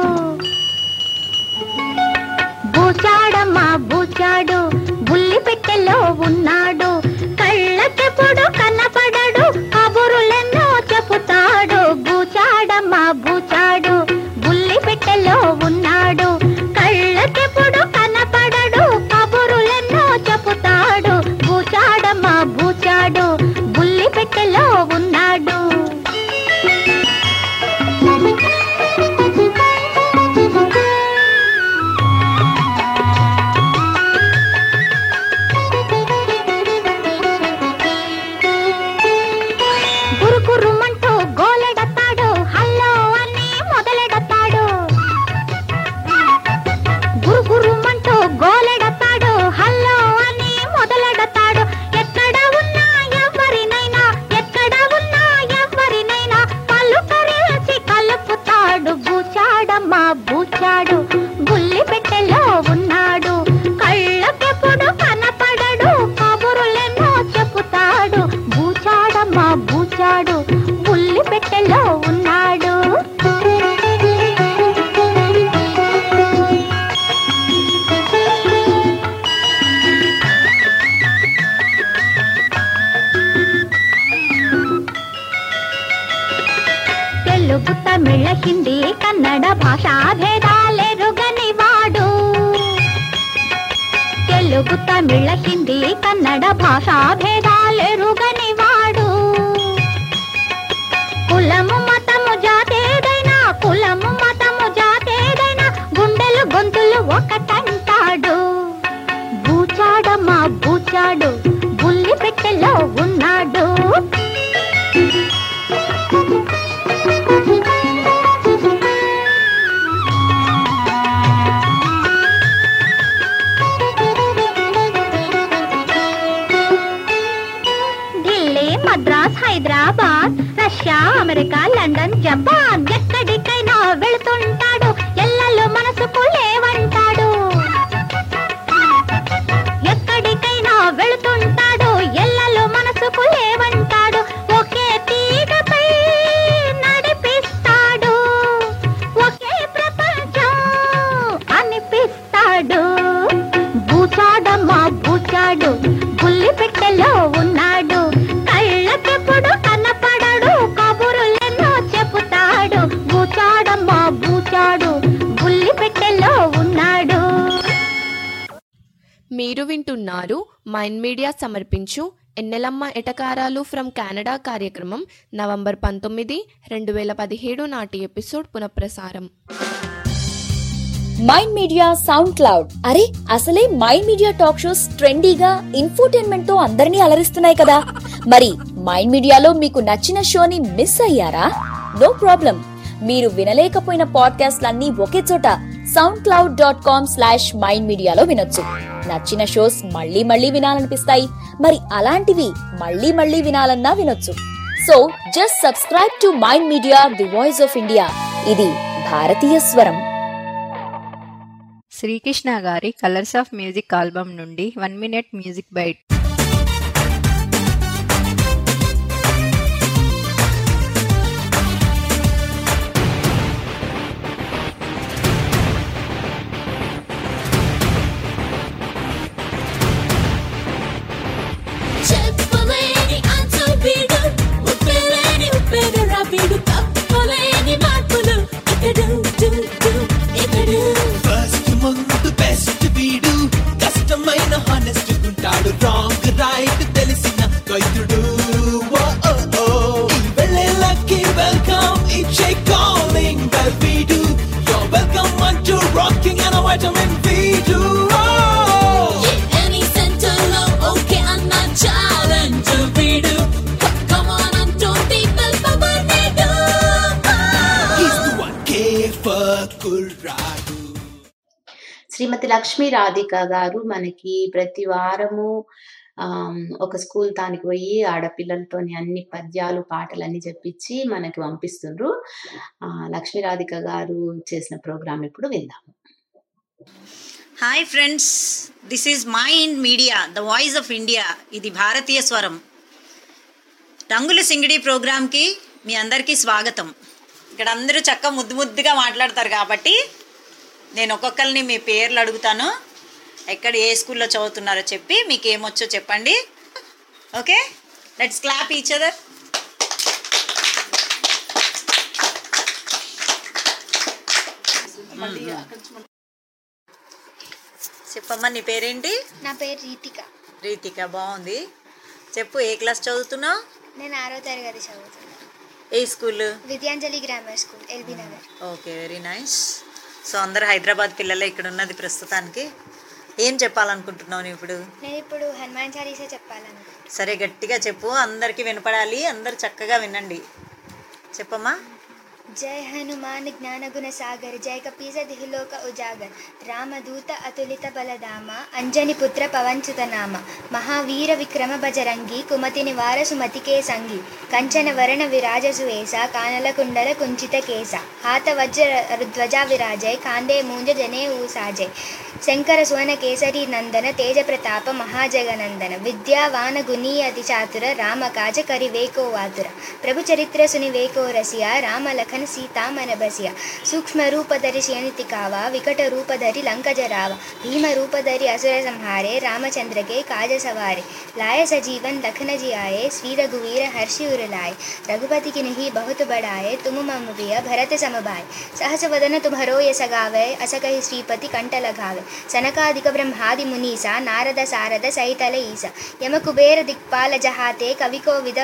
బూచాడమ్మా బూచాడు బుల్లి పెట్టెలో ఉన్నాడు కళ్ళకెప్పుడు కనపడడు కబురులెన్నో చెబుతాడు బూచాడమ్మా బూచాడు బుల్లి పెట్టెలో ఉన్నాడు కళ్ళకెప్పుడు కనపడడు కబురులెన్నో చెబుతాడు బూచాడమ్మా బూచాడు బుల్లి పెట్టెలో ఉన్నాడు గురుగురుమంటూ గోలెడతాడు హల్లో అని మొదలెడతాడు గురుగురుమంటూ గోలెడతాడు హల్లో అని మొదలెడతాడు ఎక్కడ ఉన్నా ఎవరినైనా ఎక్కడ ఉన్నా ఎవరినైనా పలుకరించి కలుపుతాడు బూచాడమ్మా బూచాడు బుల్లి పెట్టెలో ఉన్నాడు కళ్ళకెప్పుడు కనపడడు కబురులెన్నో చెబుతాడు బూచాడమ్మా బూచాడు బుల్లి పెట్టెలో ఉన్నాడు తెలుగు తమిళ హిందీ కన్నడ భాషా భేదాలెరుగని వాడు తెలుగు తమిళ హిందీ కన్నడ భాషా భేదాలెరుగని వాడు కులము మతము జాతేదైనా కులము మతము జాతేదైనా గుండెలు గొంతులు ఒకటంటాడు బూచాడమ్మా బూచాడు బుల్లి పెట్టెలో ఉన్నాడు Delhi Madras Hyderabad Russia America London Japan ఎక్కడికైనా వెళుతుంటాడు ఎల్లలు మనసుకు లేవంటాడు ఎక్కడికైనా వెళుతుంటాడు ఎల్లలు మనసుకు లేవంటాడు ఒకే తీగపై నడిపిస్తాడు ఒకే ప్రపంచం అనిపిస్తాడు బూచాడమ్మా బూచాడు బుల్లి పెట్టెలో ఉన్నాడు కళ్ళకెప్పుడు కనపడడు కబురులెన్నో చెబుతాడు బూచాడమ్మా బూచాడు బుల్లి పెట్టెలో ఉన్నాడు మీరు వింటున్నారు మైండ్ మీడియా సమర్పించు ఎన్నెలమ్మ ఎటకారాలు ఫ్రమ్ కెనడా కార్యక్రమం నవంబర్ పంతొమ్మిది రెండు వేల పదిహేడు నాటి ఎపిసోడ్ పునఃప్రసారం మైండ్ మీడియా సౌండ్ క్లౌడ్ అరే అసలే మైండ్ మీడియా టాక్ షోస్ ట్రెండీగా ఇన్ఫోటైన్మెంట్ తో అందరినీ అలరిస్తున్నాయి కదా మరి మైండ్ మీడియాలో మీకు నచ్చిన షోని మిస్ అయ్యారా నో ప్రాబ్లం మీరు వినలేకపోయిన పాడ్కాస్ట్లన్నీ ఒకే చోట SoundCloud dot com slash Mind మీడియాలో వినొచ్చు నచ్చిన షోస్ మళ్ళీ మళ్ళీ వినాలనిపిస్తాయి మరి అలాంటివి మళ్ళీ మళ్ళీ వినాలన్నా వినొచ్చు so just subscribe to Mind Media the voice of India ఇది భారతీయ స్వరం శ్రీకృష్ణ గారి కలర్స్ ఆఫ్ మ్యూజిక్ ఆల్బమ్ నుండి వన్ మినిట్ మ్యూజిక్ బైట్ చెప్పలేని అంచు వీడు ఉప్పెలేని ఉప్పెనరా వీడు తప్పలేని మార్పులు ఇతడు డు, డు, ఇతడు ఫస్ట్ ముందు బెస్ట్ వీడు కష్టమైన హానెస్ట్ ఉంటాడు రాంగ్ రైట్ తెలిసిన వైద్యుడు ఓ, ఓ, ఓ. ఈ వెళ్ళేళ్ళకి వెల్కమ్ ఇచ్చే కాలింగ్ బెల్ వీడు యో వెల్కమ్ అంటూ రాకింగ్ అన్న వైటమిన్ వీడు ఎనీ సెంటర్లో ఓకే అన్న ఛాలెంజ్ వీడు కమాన్ అంటూ పీపుల్ పవర్ నేడు He's the one K for కుర్రాడు శ్రీమతి లక్ష్మీ రాధిక గారు మనకి ప్రతి వారము ఆమ్, ఒక స్కూల్ తానికి పోయి ఆడపిల్లలతోని అన్ని పద్యాలు పాటలు అన్ని చెప్పించి మనకి పంపిస్తుండ్రు ఆ, లక్ష్మీ రాధిక గారు చేసిన ప్రోగ్రామ్ ఇప్పుడు విందాము hi friends this is Mind Media the voice of India ఇది భారతీయ స్వరం రంగుల సింగిడి ప్రోగ్రామ్కి మీ అందరికీ స్వాగతం ఇక్కడ అందరూ చక్క ముద్దు ముద్దుగా మాట్లాడతారు కాబట్టి నేను ఒక్కొక్కరిని మీ పేర్లు అడుగుతాను ఎక్కడ ఏ స్కూల్లో చదువుతున్నారో చెప్పి మీకు ఏమొచ్చో చెప్పండి okay let's clap each other చెప్పమ్మా నీ పేరేంటి నా పేరు రీతిక రీతిక బాగుంది చెప్పు ఏ క్లాస్ చదువుతున్నావు నేను ఆరో తరగతి చదువుతున్నాను ఏ school Vidyanjali grammar school L B Nagar okay very nice so అందరు హైదరాబాద్ పిల్లలే ఇక్కడ ఉన్నది ప్రస్తుతానికి ఏం చెప్పాలనుకుంటున్నావు నువ్వు ఇప్పుడు నేను ఇప్పుడు హనుమాన్ చాలీసా చెప్పాలను సరే గట్టిగా చెప్పు అందరికీ వినపడాలి అందరు చక్కగా వినండి చెప్పమ్మా జయ హనుమాన్ జ్ఞాన గుణ సాగర్ జయ కపీస దిహులోక ఉజాగర్ రామదూత అతులిత బలధామ అంజని పుత్ర పవంచుత నామ మహావీర విక్రమ బజరంగి కుమతి నివార సుమతికే సంగి కంచన వరణ విరాజ సువేశ కానల కుండల కుంచిత కేశ హాత వజ్ర ధ్వజ విరాజయ్ కాందే మూంజ జనే ఊసాజయ్ శంకర సువన కేసరి నందన తేజ ప్రతాప మహాజగనందన విద్యావాన గునీ అతి చాతుర రామ కాజ కరి వేకో వాతుర ప్రభు చరిత్ర సుని వేకో రసియ రామ లఖన సీతా మన బసియ సూక్ష్మ రూపధరి శయనితి కావ వికట రూపధరి లంక జరావ భీమ రూపధరి అసుర సంహారే రామచంద్రకే కాజ సవారే लाय सजीवन लखन जी आए श्री रघुवीर हर्षि उर लाए रघुपति की नहीं बहुत बड़ाए तुम मम प्रिय भरत समभाए सहस वदन तुम्हरो ये सगावे अस कहि श्रीपति कंठ लगावे सनकादिक ब्रह्मादि मुनीसा नारद सारद सहितल ईसा यम कुबेर दिक्पाल जहाते कवि को विद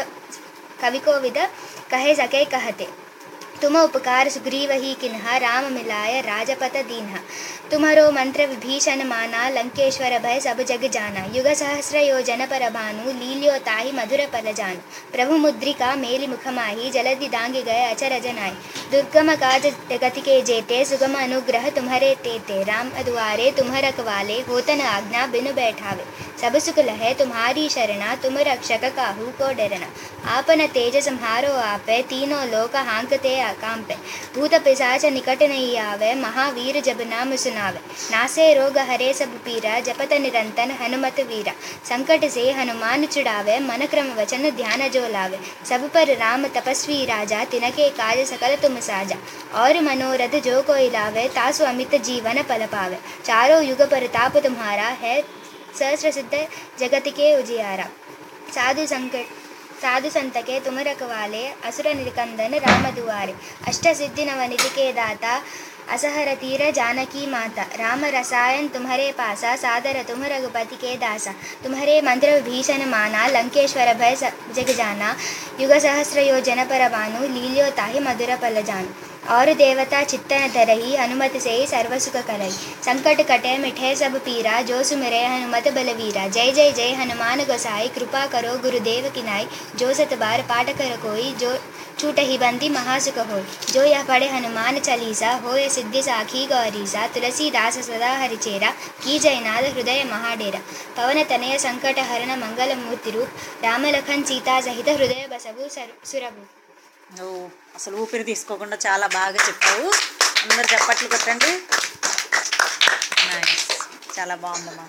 कवि को विद कहे सके कहते तुम उपकार सुग्रीव ही किन्हा राम मिलाय राजपत दीन्हा तुम्हारो मंत्र विभीषण माना लंकेश्वर भय सब जग जाना युग सहस्र योजन पर भानु लील्यो ताहि मधुर पल जानु प्रभु मुद्रिका मेलि मुखमाही जलदि दांग गए अचर जनाय दुर्गम काज गति के जेते सुगम अनुग्रह तुम्हारे तेते राम अदुआरे तुम रखवाले होतन आज्ञा बिनु बैठावे सब सुख लहे तुम्हारी शरणा तुम रक्षक काहू को डरना आपन तेज संहारो आपे तीनों लोक हांकते अकांपे भूत पिशाच निकट नहीं आवे महावीर जब नाम सुनावे नासे रोग हरे सब पीरा जपत निरंतन हनुमत वीरा संकट से हनुमान छुड़ावे मन क्रम वचन ध्यान जो लावे सब पर राम तपस्वी राजा तिनके काज सकल तुम साजा और मनोरथ जो कोई लावे तासु अमित जीवन पल पावे चारों युग पर ताप तुम्हारा है सहस्र सिद्ध जगत के उजियारा साधु संकट साधु संत के तुम रखवाले असुर निकंदन राम दुआरे अष्ट सिद्धि नवनिधि के दाता असहर तीर जानकी माता राम रसायन तुम्हारे पासा सादर तुम रघुपति के दासा तुम्हारे मंत्र भीषण माना लंकेश्वर भय स- जग जाना युग सहस्र योजन पर भानु लील्यो ताहि मधुर पल जानु और देवता चित्तन धरही हनुमत से सर्व सुख करई संकट कटे मिठे सब पीरा जो सुमिरे हनुमत बलवीरा जय जय जय हनुमान गोसाई कृपा करो गुरुदेव की नाई जो सत बार पाठ कर कोई जो छूट ही बंदी महासुख हो जो यह पढ़े हनुमान चालीसा हो ये सिद्धि साखी गौरीसा तुलसीदास सदा हरिचेरा की जयनाथ हृदय महाडेरा पवन तनय संकट हरण मंगल मूर्ति रूप राम लखन सीता सहित हृदय बसवु सर- सुरभु నువ్వు అసలు ఊపిరి తీసుకోకుండా చాలా బాగా చెప్పావు అందరు చప్పట్లు కొట్టండి నైస్ చాలా బాగుందమ్మా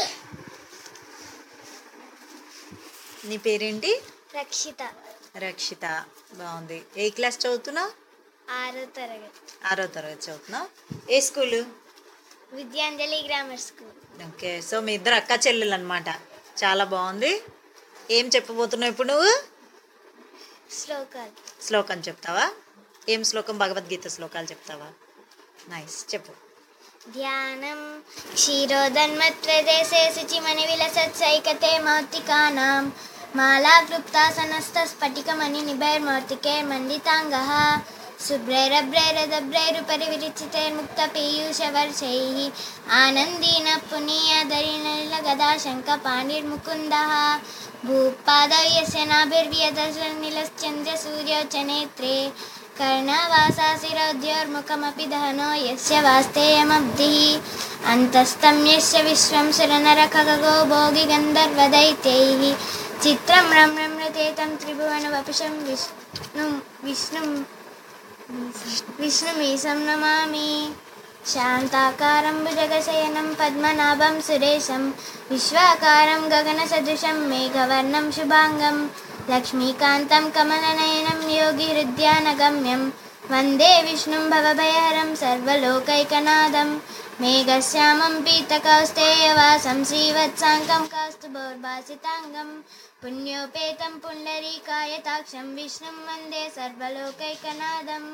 నీ పేరేంటి రక్షిత రక్షిత బాగుంది ఏ క్లాస్ చదువుతున్నావు ఆరో తరగతి ఆరో తరగతి చదువుతున్నావు ఏ school Vidyanjali grammar school okay so మీ ఇద్దరు అక్క చెల్లెలు అనమాట చాలా బాగుంది ఏం చెప్పబోతున్నావు ఇప్పుడు నువ్వు శ్లోకాలు శ్లోకం చెప్తావా ఏం శ్లోకం భగవద్గీత శ్లోకాలు చెప్తావా నైస్ చెప్పు ధ్యానం క్షీరోదన్మత్రదేశే శుచిమణి విలసత్సైకతే మౌక్తికానాం మాలాక్లుప్తాసనస్తస్ఫటికమణి నిభైర్మౌర్తికే మండితాంగः శుభ్రైరభ్రైరదభ్రైరుపరి విరిచితైర్ముక్తపీయూషవర్షైः ఆనందీన పునీయధరిణలిలగదా శంఖపాణిర్ముకుందः భూపాదౌ యస్య నాభిర్వ్యదశనిలశ్చంద్రసూర్యौ च नेत्रे कर्णवासाशिरोद्योर्मुखमपि दहनो यस्य वास्तेयमब्धिः अन्तस्तं यस्य विश्वं सुरनरखगो भोगिगन्धर्वदैत्यैः चित्रं रम्रमृते तं त्रिभुवनवपुषं विष्णुं विष्णुं विष्णुमीशं नमामि शान्ताकारं भुजगशयनं पद्मनाभं सुरेशं विश्वाकारं गगनसदृशं मेघवर्णं शुभाङ्गं लक्ष्मीकान्तं कमलनयनं योगिहृद्यानगम्यं वन्दे विष्णुं भवभयहरं सर्वलोकैकनादं मेघश्यामं पीतकौस्तेयवासं श्रीवत्साङ्कं कौस्तुभोर्भासिताङ्गं पुण्योपेतं पुण्डरीकायताक्षं विष्णुं वन्दे सर्वलोकैकनादम्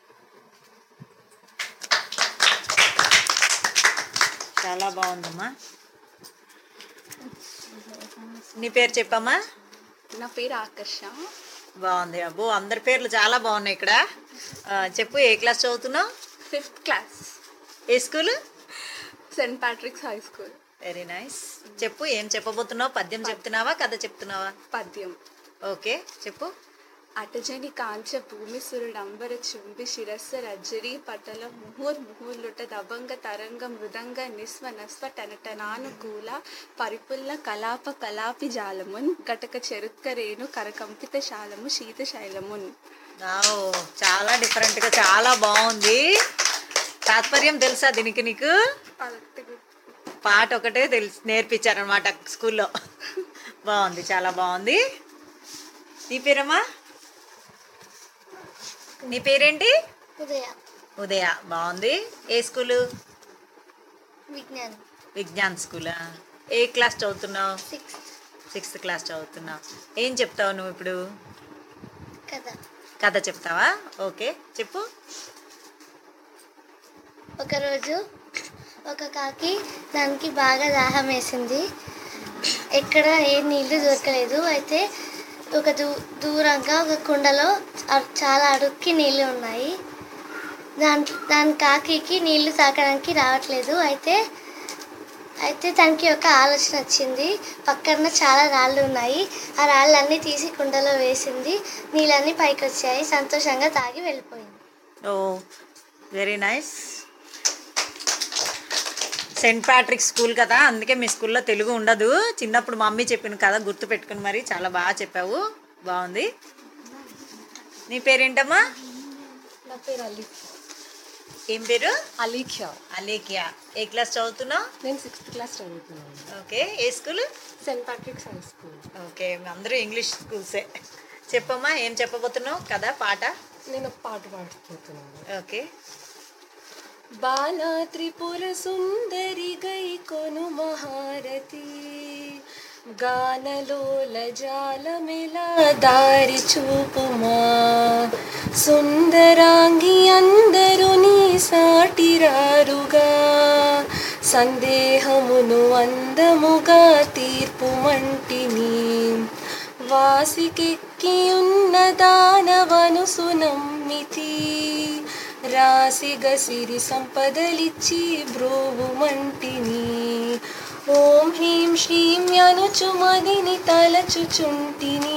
చాలా బాగుందమ్మా నీ పేరు చెప్పమ్మా నా పేరు ఆకర్ష బాగుంది అబ్బో అందరి పేర్లు చాలా బాగున్నాయి ఇక్కడ ఆ, చెప్పు ఏ క్లాస్ చదువుతున్నావు ఫిఫ్త్ క్లాస్ ఏ school Saint Patrick's high school very nice చెప్పు ఏం చెప్పబోతున్నావు పద్యం చెప్తున్నావా కథ చెప్తున్నావా పద్యం ఓకే చెప్పు అటజని కాంచ భూమి సురుడంబర చుంబి శిరస్సు రజ్జరి పటల ముహూర్ ముహూర్లుట దబంగ తరంగ మృదంగ నిస్వ నస్వ టనటనానుకూల పరిపుల్ల కలాప కలాపి జాలమున్ గటక చెరుక్కరేను కరకంపిత శాలము శీత శైలమున్ వావ్, చాలా డిఫరెంట్గా చాలా బాగుంది తాత్పర్యం తెలుసా దీనికి నీకు పాట ఒకటే తెలుసు నేర్పించారనమాట స్కూల్లో బాగుంది చాలా బాగుంది నీ పేరమ్మా నీ పేరేంటి ఉదయ ఉదయ బాగుంది ఏ స్కూలు విజ్ఞానం విజ్ఞాన్ స్కూలా ఏ క్లాస్ చదువుతున్నావు సిక్స్త్ సిక్స్త్ క్లాస్ చదువుతున్నావు ఏం చెప్తావు నువ్వు ఇప్పుడు కదా కథ చెప్తావా ఓకే చెప్పు ఒకరోజు ఒక కాకి దానికి బాగా దాహం వేసింది ఎక్కడ ఏ నీళ్లు దొరకలేదు అయితే ఒక దూ దూరంగా ఒక కుండలో అ- చాలా అడుక్కి నీళ్లు ఉన్నాయి దాని దాని కాకికి నీళ్లు తాకడానికి రావట్లేదు అయితే అయితే దానికి ఒక ఆలోచన వచ్చింది పక్కన చాలా రాళ్ళు ఉన్నాయి ఆ రాళ్ళన్నీ తీసి కుండలో వేసింది నీళ్ళన్నీ పైకి వచ్చాయి సంతోషంగా తాగి వెళ్ళిపోయింది oh very nice Saint Patrick school కదా అందుకే మీ స్కూల్లో తెలుగు ఉండదు చిన్నప్పుడు మమ్మీ చెప్పిన కదా గుర్తు పెట్టుకుని మరి చాలా బాగా చెప్పావు బాగుంది నీ పేరేంటమ్మా నా పేరు అలీ ఏం పేరు అలీఖ్యా అలేకియా ఏ క్లాస్ చదువుతున్నావు నేను సిక్స్త్ క్లాస్ చదువుతున్నాను ఓకే ఏ school Saint Patrick's high school okay మీ అందరూ ఇంగ్లీష్ స్కూల్సే చెప్పమ్మా ఏం చెప్పబోతున్నావు కదా పాట నేను ఒక పాట పాడుతున్నాను ఓకే బాలా త్రిపుర సుందరి గై కొను మహారతి గానలోల జాలమిలా దారి చూపుమా సుందరాంగి అందరు నీ సాటిరారుగా సందేహమును అందముగా తీర్పు మంటిని వాసికెక్కి ఉన్న దానవను సునమ్మితి రాశిగ సిరి సంపదలిచ్చి బ్రోవుమంటిని ఓం హ్రీం శ్రీం యనుచు మదిని తలచుచుంటిని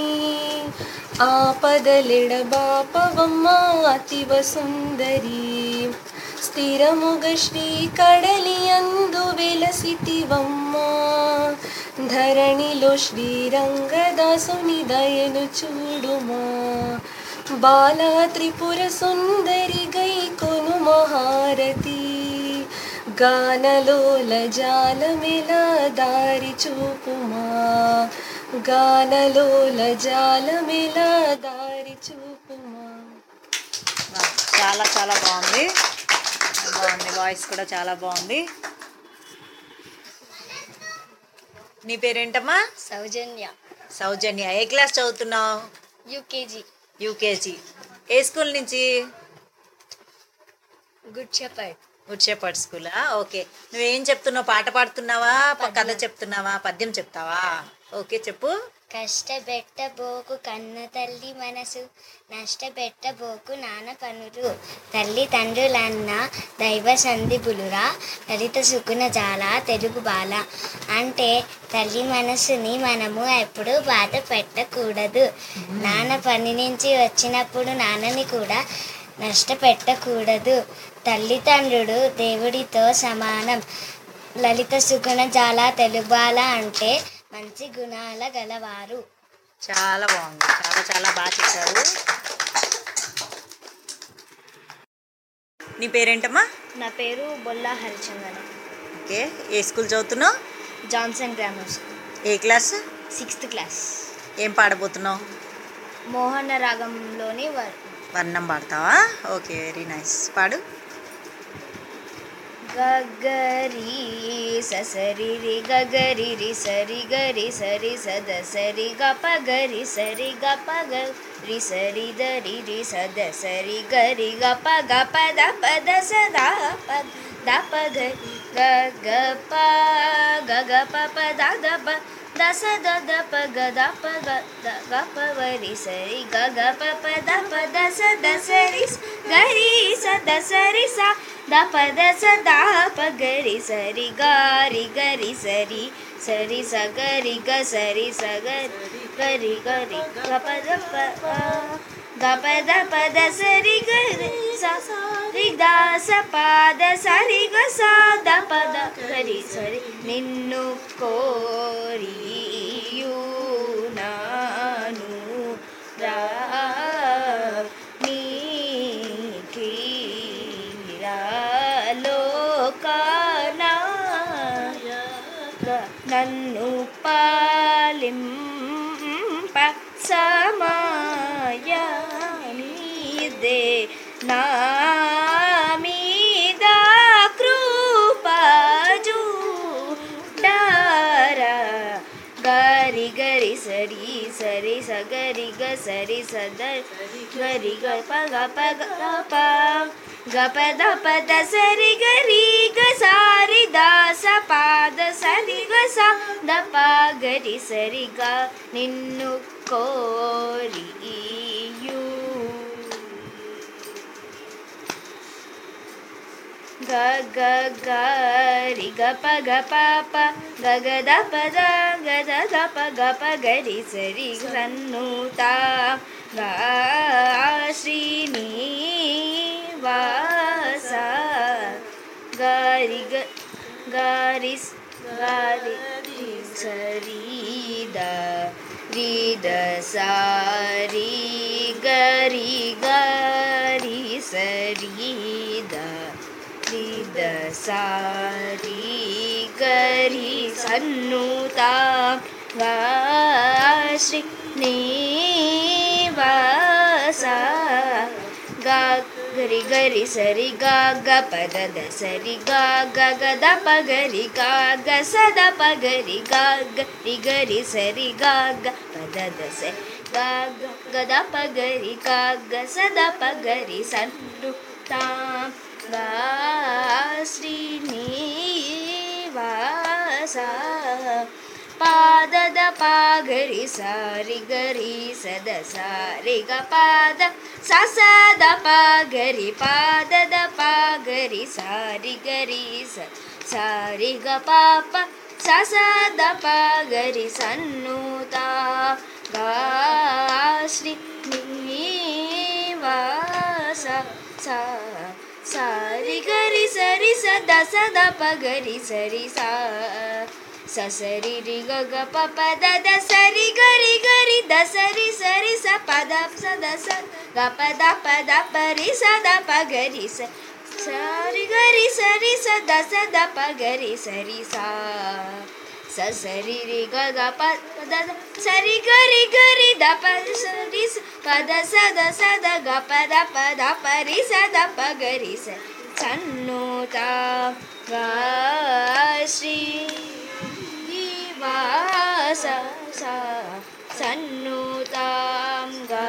ఆపదలెడబాపవమ్మ అతివ సుందరి స్థిరముగ శ్రీ కడలియందు వెలసితివమ్మ ధరణిలో శ్రీరంగదాసుని దయను చూడుమా బాలా త్రిపుర సుందరి గై కొను మహారతి గానలోల జాలమిల దారి చూపుమా గానలోల జాలమిల దారి చూపుమా చాలా చాలా బాగుంది బాగుంది వాయిస్ కూడా చాలా బాగుంది నీ పేరేంటమ్మా సౌజన్య సౌజన్య ఏ క్లాస్ చదువుతున్నావు యూకేజీ యూకేజీ ఏ స్కూల్ నుంచి గుడ్ షెపర్డ్ గుడ్ షెపర్డ్ స్కూలా ఓకే నువ్వేం చెప్తున్నావు పాట పాడుతున్నావా ప- కథ చెప్తున్నావా పద్యం చెప్తావా ఓకే చెప్పు కష్టపెట్టబోకు కన్న తల్లి మనసు నష్టపెట్టబోకు నాన్న పనులు తల్లి తండ్రులన్న దైవ సంధిపులురా లలిత సుకున జాల తెలుగు బాల అంటే తల్లి మనసుని మనము ఎప్పుడు బాధ పెట్టకూడదు నాన్న పని నుంచి వచ్చినప్పుడు నాన్నని కూడా నష్టపెట్టకూడదు తల్లిదండ్రుడు దేవుడితో సమానం లలిత సుగుణ జాల తెలుబాల అంటే మంచి గుణాల గలవారు చాలా బాగుంది చాలా చాలా బాగా చెప్పారు నీ పేరేంటమ్మా నా పేరు బొల్లా హరిచందన ఓకే ఏ స్కూల్ చదువుతున్నావు జాన్సన్ గ్రామర్ స్కూల్ ఏ క్లాస్ సిక్స్త్ క్లాస్ ఏం పాడబోతున్నావు మోహన రాగంలోని వ- వర్ణం పాడతావా ఓకే వెరీ నైస్ పాడు గగరి ససరి రి గగరి రి సరి గరి సరి సద సరి గప గరి సరి గప గరి సరి దరి రి సద సరి గరి గప గప ద పద సద ప ద ప గరి గ గ ప గ గ ప ప ద ద ప ద స ద ద ప గ ద ప గ ద గ ప వరి సరి గ గ ప ప ద ప ద స ద సరి స్ గరి స ద సరి స ద ప ద స ద ప గరి సరి గారి గరి సరి సరి స గరి గ సరి స గరి గరి గరి గ ప ద ప ఆ. గ ప ద ప ద సరి గరి స రి ద స ప ద సరి గ స ద ప ద గరి సరి నిన్ను కోరియు నాను రా నీకి లోకనాయక నన్ను పాలింప సమయనిదే నా మీద కృపజు డారా గరి గరి సరి సరి స గరి గ సరి సద గరి గ ప గ ప గ ద ప గ ప ద ప ద సరి గరి గ సారి ద స ప ద సరి గ స ద ప గరి సరి గ నిన్ను కోరియు గ గ గ రి గ ప గ ప ప గ గ ద ప ద గ ద ద ప గ ప గ రి స రి సన్ను త గ శ్రీని వాస గ రి గ గ రి స్ గ రి రి స రి ద రి ద స రి గ రి గ రి స రి ద రి ద స రి గ రి సన్నుత ಗ ಶ್ರೀ ನೀವಾಸ ಗ ಗರಿ ಗರಿ ಸರಿ ಗ ಗ ಪದ ದ ಸರಿ ಗ ಗ ಗ ದ ಪ ಗರಿ ಗ ಗ ಸ ದ ಪ ಗರಿ ಗ ಗರಿ ಗರಿ ಸರಿ ಗ ಗ ಪದ ದ ಸರಿ ಗ ಗ ಗ ದ ಪ ಗರಿ ಗ ಗ ಸ ದ ಪ ಗರಿ ಸನ್ನು ತಾ ಗ ಶ್ರೀ ನೀವಾಸ పాదద పాగరి సారి గరి సద సారి గ పాద ససద పాగరి పాదద పాగరి సారి గరి స సారి గ పాప ససద పాగరి సన్నుత శ్రీ నివాస సా సారి గరి సరి సద సద పగరి సరి సా ససరి రి గ గ ప ప ద ద సరి గరి గరి ద సరి సరి స ప ద స ద స గ ప ద ప ద ప రి స ద ప గరి స సరి గరి సరి స ద స ద ప గరి సరి సా స సరి రి గ గ ప ద ద సరి గరి గరి ద ప సరి స ప ద స ద స ద గ ప ద ప ద ప రి స ద ప గరి స సన్నుత గా శ్రీ వాస స సన్నుతాం గా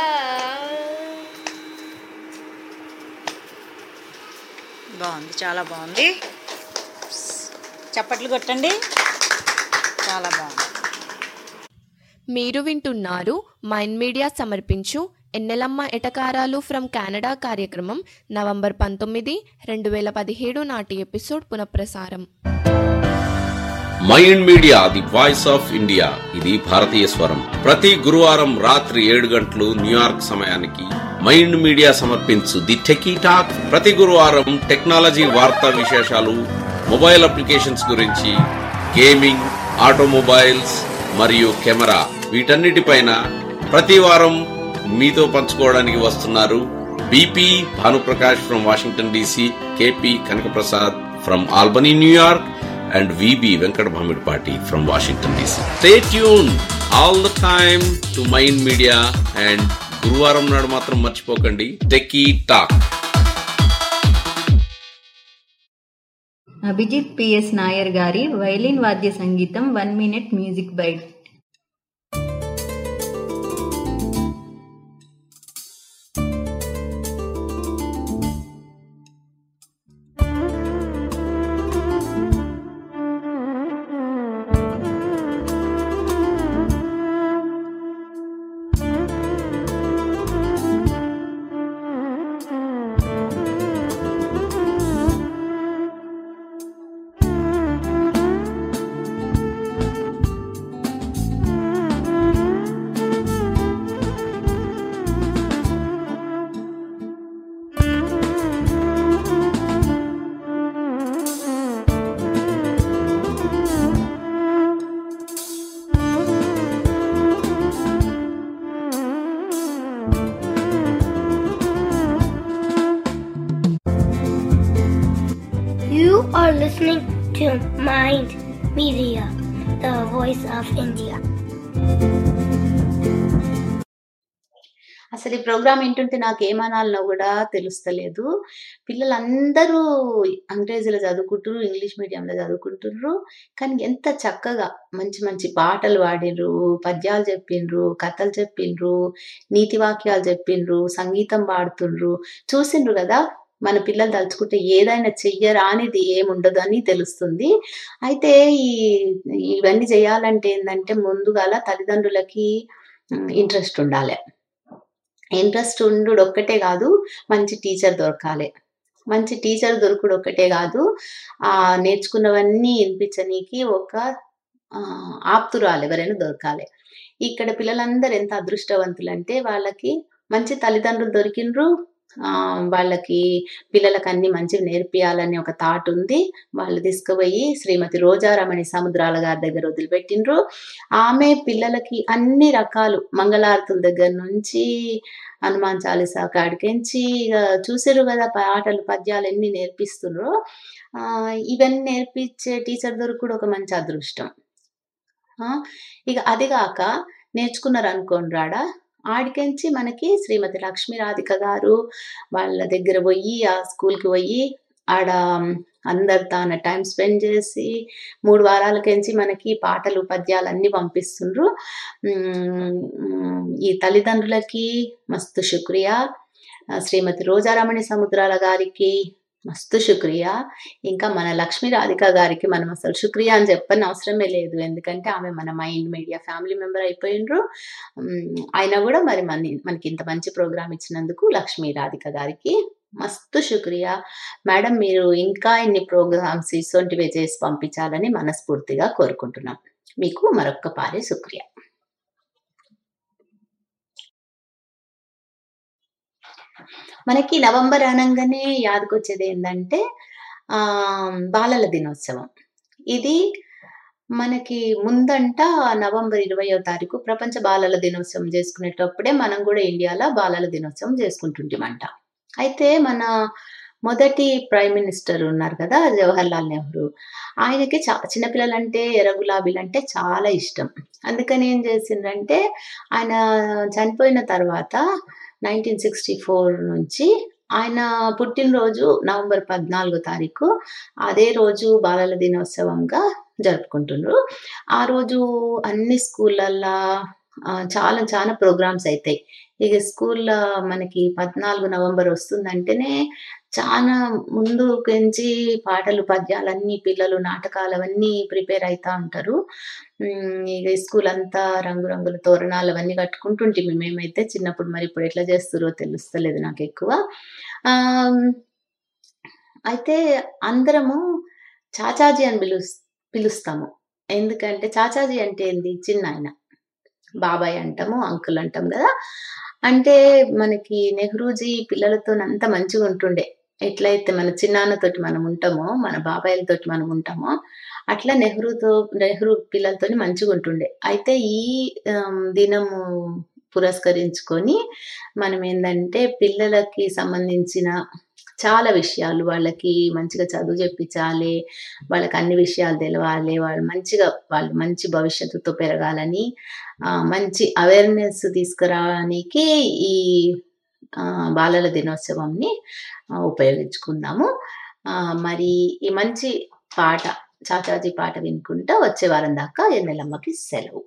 బాగుంది చాలా బాగుంది చప్పట్లు కొట్టండి చాలా బాగుంది మీరు వింటున్నారు మైండ్ మీడియా సమర్పించు ఎన్నెలమ్మ ఎటకారాలు ఫ్రమ్ కెనడా కార్యక్రమం నవంబర్ పంతొమ్మిది రెండు వేల పదిహేడు నాటి ఎపిసోడ్ పునఃప్రసారం Mind Media the voice of India ఇది భారతీయ స్వరం ప్రతి గురువారం రాత్రి ఏడు గంటలు న్యూయార్క్ సమయానికి మైండ్ మీడియా సమర్పించు ది టెకీ టాక్ ప్రతి గురువారం టెక్నాలజీ వార్తా విశేషాలు మొబైల్ అప్లికేషన్స్ గురించి గేమింగ్ ఆటోమొబైల్స్ మరియు కెమెరా వీటన్నిటిపైన ప్రతి వారం మీతో పంచుకోవడానికి వస్తున్నారు BP Bhanuprakash from Washington DC KP Kanakaprasad from Albany New York and VB Venkat Bhamidpati from Washington DC. Stay tuned all the time to Mind Media and గురువారం నాడు మాత్రం మర్చిపోకండి techie talk Abhijit P S Nair గారి వైలిన్ వాద్య సంగీతం one minute music bite You are listening to Mind Media, the voice of India. అసలు ఈ programme వింటుంటే నాకు ఏమనాలనో కూడా తెలుస్తలేదు పిల్లలందరూ అంగ్రేజీలో చదువుకుంటారు ఇంగ్లీష్ మీడియంలో చదువుకుంటుర్రు కానీ ఎంత చక్కగా మంచి మంచి పాటలు పాడిర్రు పద్యాలు చెప్పిండ్రు కథలు చెప్పిండ్రు నీతి వాక్యాలు చెప్పిండ్రు సంగీతం పాడుతుండ్రు చూసిండ్రు కదా మన పిల్లలు తలుచుకుంటే ఏదైనా చెయ్యరానిది ఏముండదు అని తెలుస్తుంది అయితే ఈ ఇవన్నీ చేయాలంటే ఏంటంటే ముందుగాల తల్లిదండ్రులకి ఇంట్రెస్ట్ ఉండాలి ఇంట్రెస్ట్ ఉండు ఒక్కటే కాదు మంచి టీచర్ దొరకాలి మంచి టీచర్ దొరుకుడు ఒక్కటే కాదు ఆ నేర్చుకున్నవన్నీ వినిపించనీకి ఒక ఆ, ఆప్తురాలు ఎవరైనా దొరకాలి ఇక్కడ పిల్లలందరూ ఎంత అదృష్టవంతులు అంటే వాళ్ళకి మంచి తల్లిదండ్రులు దొరికిండ్రు ఆ, వాళ్ళకి పిల్లలకి అన్ని మంచిగా నేర్పియాలని ఒక థాట్ ఉంది వాళ్ళు తీసుకుపోయి శ్రీమతి రోజారమణి సముద్రాల గారి దగ్గర వదిలిపెట్టిండ్రు ఆమె పిల్లలకి అన్ని రకాలు మంగళారతుల దగ్గర నుంచి హనుమాన్ చాలీసా కాడికించి ఇక చూసారు కదా పాటలు పద్యాలు ఎన్ని నేర్పిస్తున్నారు ఆ, ఇవన్నీ నేర్పించే టీచర్ దొరకడు ఒక మంచి అదృష్టం ఆ, ఇక అది కాక నేర్చుకున్నారు అనుకోండి రాడా ఆడికెంచి మనకి శ్రీమతి లక్ష్మీ రాధిక గారు వాళ్ళ దగ్గర పోయి ఆ స్కూల్కి పోయి ఆడ అందరు తాను టైం స్పెండ్ చేసి మూడు వారాలకించి మనకి పాటలు పద్యాలు అన్నీ పంపిస్తుండ్రు ఉమ్, ఉమ్, ఈ తల్లిదండ్రులకి మస్తు శుక్రియా ఆ, శ్రీమతి రోజారమణి సముద్రాల గారికి మస్తు శుక్రియా ఇంకా మన లక్ష్మీ రాధిక గారికి మనం అసలు శుక్రియా అని చెప్పని అవసరమే లేదు ఎందుకంటే ఆమె మన మైండ్ మీడియా ఫ్యామిలీ మెంబర్ అయిపోయినరు ఉమ్, అయినా కూడా మరి మన మనకి ఇంత మంచి ప్రోగ్రామ్ ఇచ్చినందుకు లక్ష్మీ రాధిక గారికి మస్తు శుక్రియా మేడం మీరు ఇంకా ఇన్ని ప్రోగ్రామ్స్ ఇసొంటివే చేసి పంపించాలని మనస్ఫూర్తిగా కోరుకుంటున్నాం మీకు మరొక్క పారే శుక్రియా మనకి నవంబర్ అనగానే యాదకొచ్చేది ఏంటంటే ఆ బాలల దినోత్సవం ఇది మనకి ముందంట నవంబర్ ఇరవయో తారీఖు ప్రపంచ బాలల దినోత్సవం చేసుకునేటప్పుడే మనం కూడా ఇండియాలో బాలల దినోత్సవం చేసుకుంటుంటామంట అయితే మన మొదటి ప్రైమ్ మినిస్టర్ ఉన్నారు కదా జవహర్ లాల్ నెహ్రూ ఆయనకి చా చిన్నపిల్లలంటే ఎర్ర గులాబీలు అంటే చాలా ఇష్టం అందుకని ఏం చేసిండ్రంటే ఆయన చనిపోయిన తర్వాత నైన్టీన్ సిక్స్టీ ఫోర్ నుంచి ఆయన పుట్టినరోజు నవంబర్ పద్నాలుగో తారీఖు అదే రోజు బాలల దినోత్సవంగా జరుపుకుంటున్నారు ఆ రోజు అన్ని స్కూళ్ళల్లో ఆ, చాలా చాలా ప్రోగ్రామ్స్ అవుతాయి ఇక స్కూల్లో మనకి పద్నాలుగు నవంబర్ వస్తుందంటేనే చాలా ముందు నుంచి పాటలు పద్యాలన్నీ పిల్లలు నాటకాలు అవన్నీ ప్రిపేర్ అవుతా ఉంటారు ఉమ్, ఇక స్కూల్ అంతా రంగురంగుల తోరణాలు అవన్నీ కట్టుకుంటుంటే మేమైతే చిన్నప్పుడు మరి ఇప్పుడు ఎట్లా చేస్తారో తెలుస్తలేదు నాకు ఎక్కువ ఆ అయితే అందరము చాచాజీ అని పిలు పిలుస్తాము ఎందుకంటే చాచాజీ అంటే ఏంది చిన్న ఆయన బాబాయ్ అంటాము అంకుల్ అంటాం కదా అంటే మనకి నెహ్రూజీ పిల్లలతో అంత మంచిగా ఉంటుండే ఎట్లయితే మన చిన్నాన్నతోటి మనం ఉంటామో మన బాబాయిలతోటి మనం ఉంటామో అట్లా నెహ్రూతో నెహ్రూ పిల్లలతోని మంచిగా ఉంటుండే అయితే ఈ ఆమ్, దినము పురస్కరించుకొని మనం ఏంటంటే పిల్లలకి సంబంధించిన చాలా విషయాలు వాళ్ళకి మంచిగా చదువు చెప్పించాలి వాళ్ళకి అన్ని విషయాలు తెలవాలి వాళ్ళు మంచిగా వాళ్ళు మంచి భవిష్యత్తుతో పెరగాలని ఆ, మంచి అవేర్నెస్ తీసుకురావడానికి ఈ ఆ, బాలల దినోత్సవంని ఆ, ఉపయోగించుకుందాము ఆ, మరి ఈ మంచి పాట చాచాజీ పాట వినుకుంటా వచ్చే వారం దాకా ఎన్నెలమ్మకి సెలవు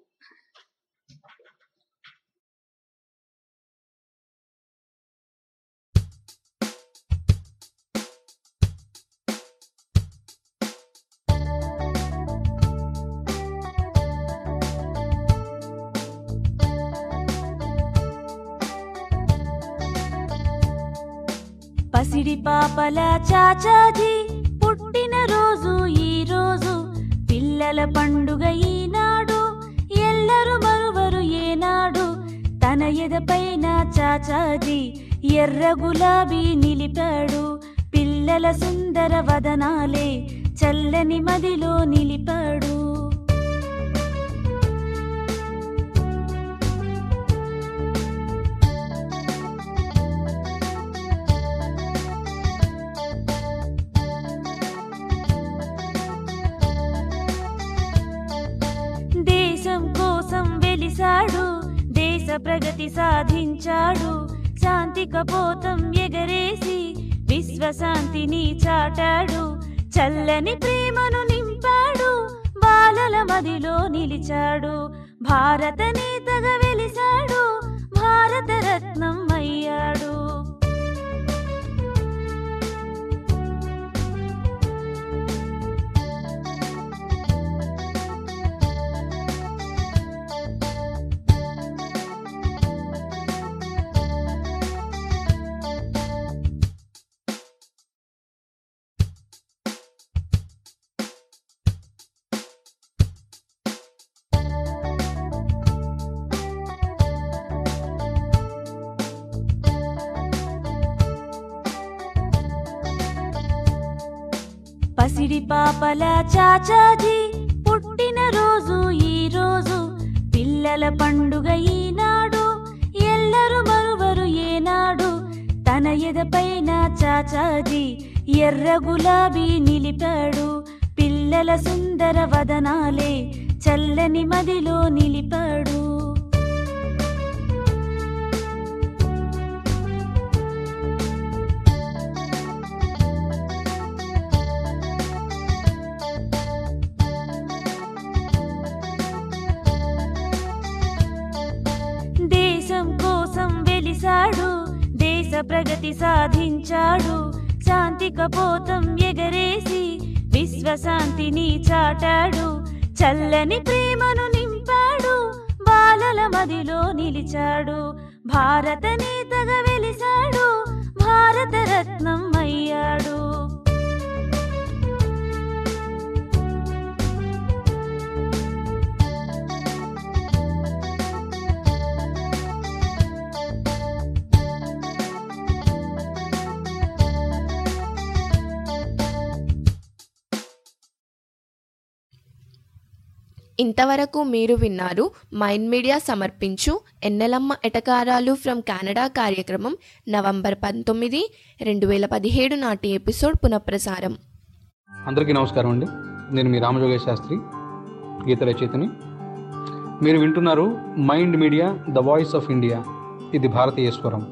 పసిడి పాపల చాచాజీ పుట్టిన రోజు ఈ రోజు పిల్లల పండుగ ఈనాడు ఎల్లరు మరువరు ఏనాడు తన ఎదపైన చాచాజీ ఎర్ర గులాబీ నిలిపాడు పిల్లల సుందర వదనాలే చల్లని మదిలో నిలిపాడు దేశం కోసం వెలిసాడు దేశ ప్రగతి సాధించాడు శాంతి కపోతం ఎగరేసి విశ్వశాంతిని చాటాడు చల్లని ప్రేమను నింపాడు బాలల మదిలో నిలిచాడు భారత నేతగా వెలిసాడు భారత రత్నం అయ్యాడు పసిడి పాపల చాచాజీ పుట్టిన రోజు ఈ రోజు పిల్లల పండుగ ఈనాడు ఎల్లరు మరువరు ఏనాడు తన ఎదపైన చాచాజీ ఎర్ర గులాబీ నిలిపాడు పిల్లల సుందర వదనాలే చల్లని మదిలో నిలిపాడు దేశం కోసం వెలిసాడు దేశ ప్రగతి సాధించాడు శాంతి కపోతం ఎగరేసి విశ్వశాంతిని చాటాడు చల్లని ప్రేమను నింపాడు బాలల మదిలో నిలిచాడు భారత నేతగా వెలిశాడు భారత రత్నం అయ్యాడు ఇంతవరకు మీరు విన్నారు మైండ్ మీడియా సమర్పించు ఎన్నెలమ్మ ఎటకారాలు ఫ్రమ్ కెనడా కార్యక్రమం నవంబర్ పంతొమ్మిది రెండు వేల పదిహేడు నాటి ఎపిసోడ్ పునఃప్రసారం అందరికీ నమస్కారం అండి నేను మీ రామజోగేశ్ శాస్త్రి గీత రచయితని మీరు వింటున్నారు Mind Media the voice of India ఇది భారతీయ స్వరం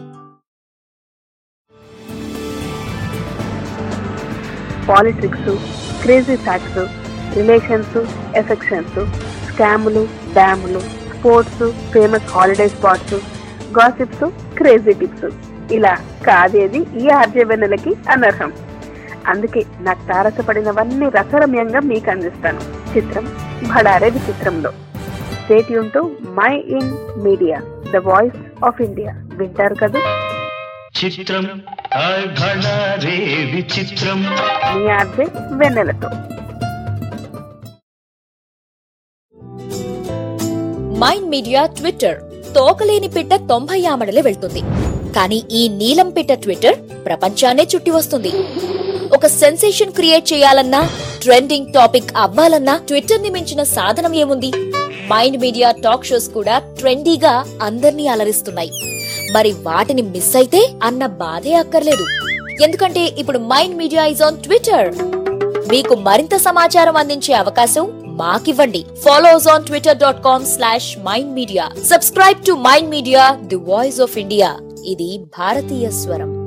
politics crazy facts relations affections స్కాములు డ్యాములు sports famous holiday spots gossips crazy tips ఇలా కాదేది ఈ ఆర్జవెన్నెలకి అనర్హం అందుకే నాకు తారసపడినవన్నీ రసరమ్యంగా మీకు అందిస్తాను చిత్రం భడారే విచిత్రంలో స్టేట్ యూన్ Mind Media the voice of India వింటారు కదా చిత్రం రే విచిత్రం మీ ఆర్జే వెన్నెలతో మైండ్ మీడియా ట్విట్టర్ తోకలేని పిట్ట తొంభై ఆమడలే వెళ్తుంది కానీ ఈ నీలం పిట్ట ట్విట్టర్ ప్రపంచాన్నే చుట్టి వస్తుంది ఒక సెన్సేషన్ క్రియేట్ చేయాలన్నా ట్రెండింగ్ టాపిక్ అవ్వాలన్నా ట్విట్టర్ ని మించిన సాధనం ఏముంది మైండ్ మీడియా టాక్ షోస్ కూడా ట్రెండీగా అందర్నీ అలరిస్తున్నాయి మరి వాటిని మిస్ అయితే అన్న బాధే అక్కర్లేదు ఎందుకంటే ఇప్పుడు Mind Media is on Twitter మీకు మరింత సమాచారం అందించే అవకాశం మాకివ్వండి follow us on Twitter dot com slash Mind Media subscribe to Mind Media the voice of India ఇది భారతీయ స్వరం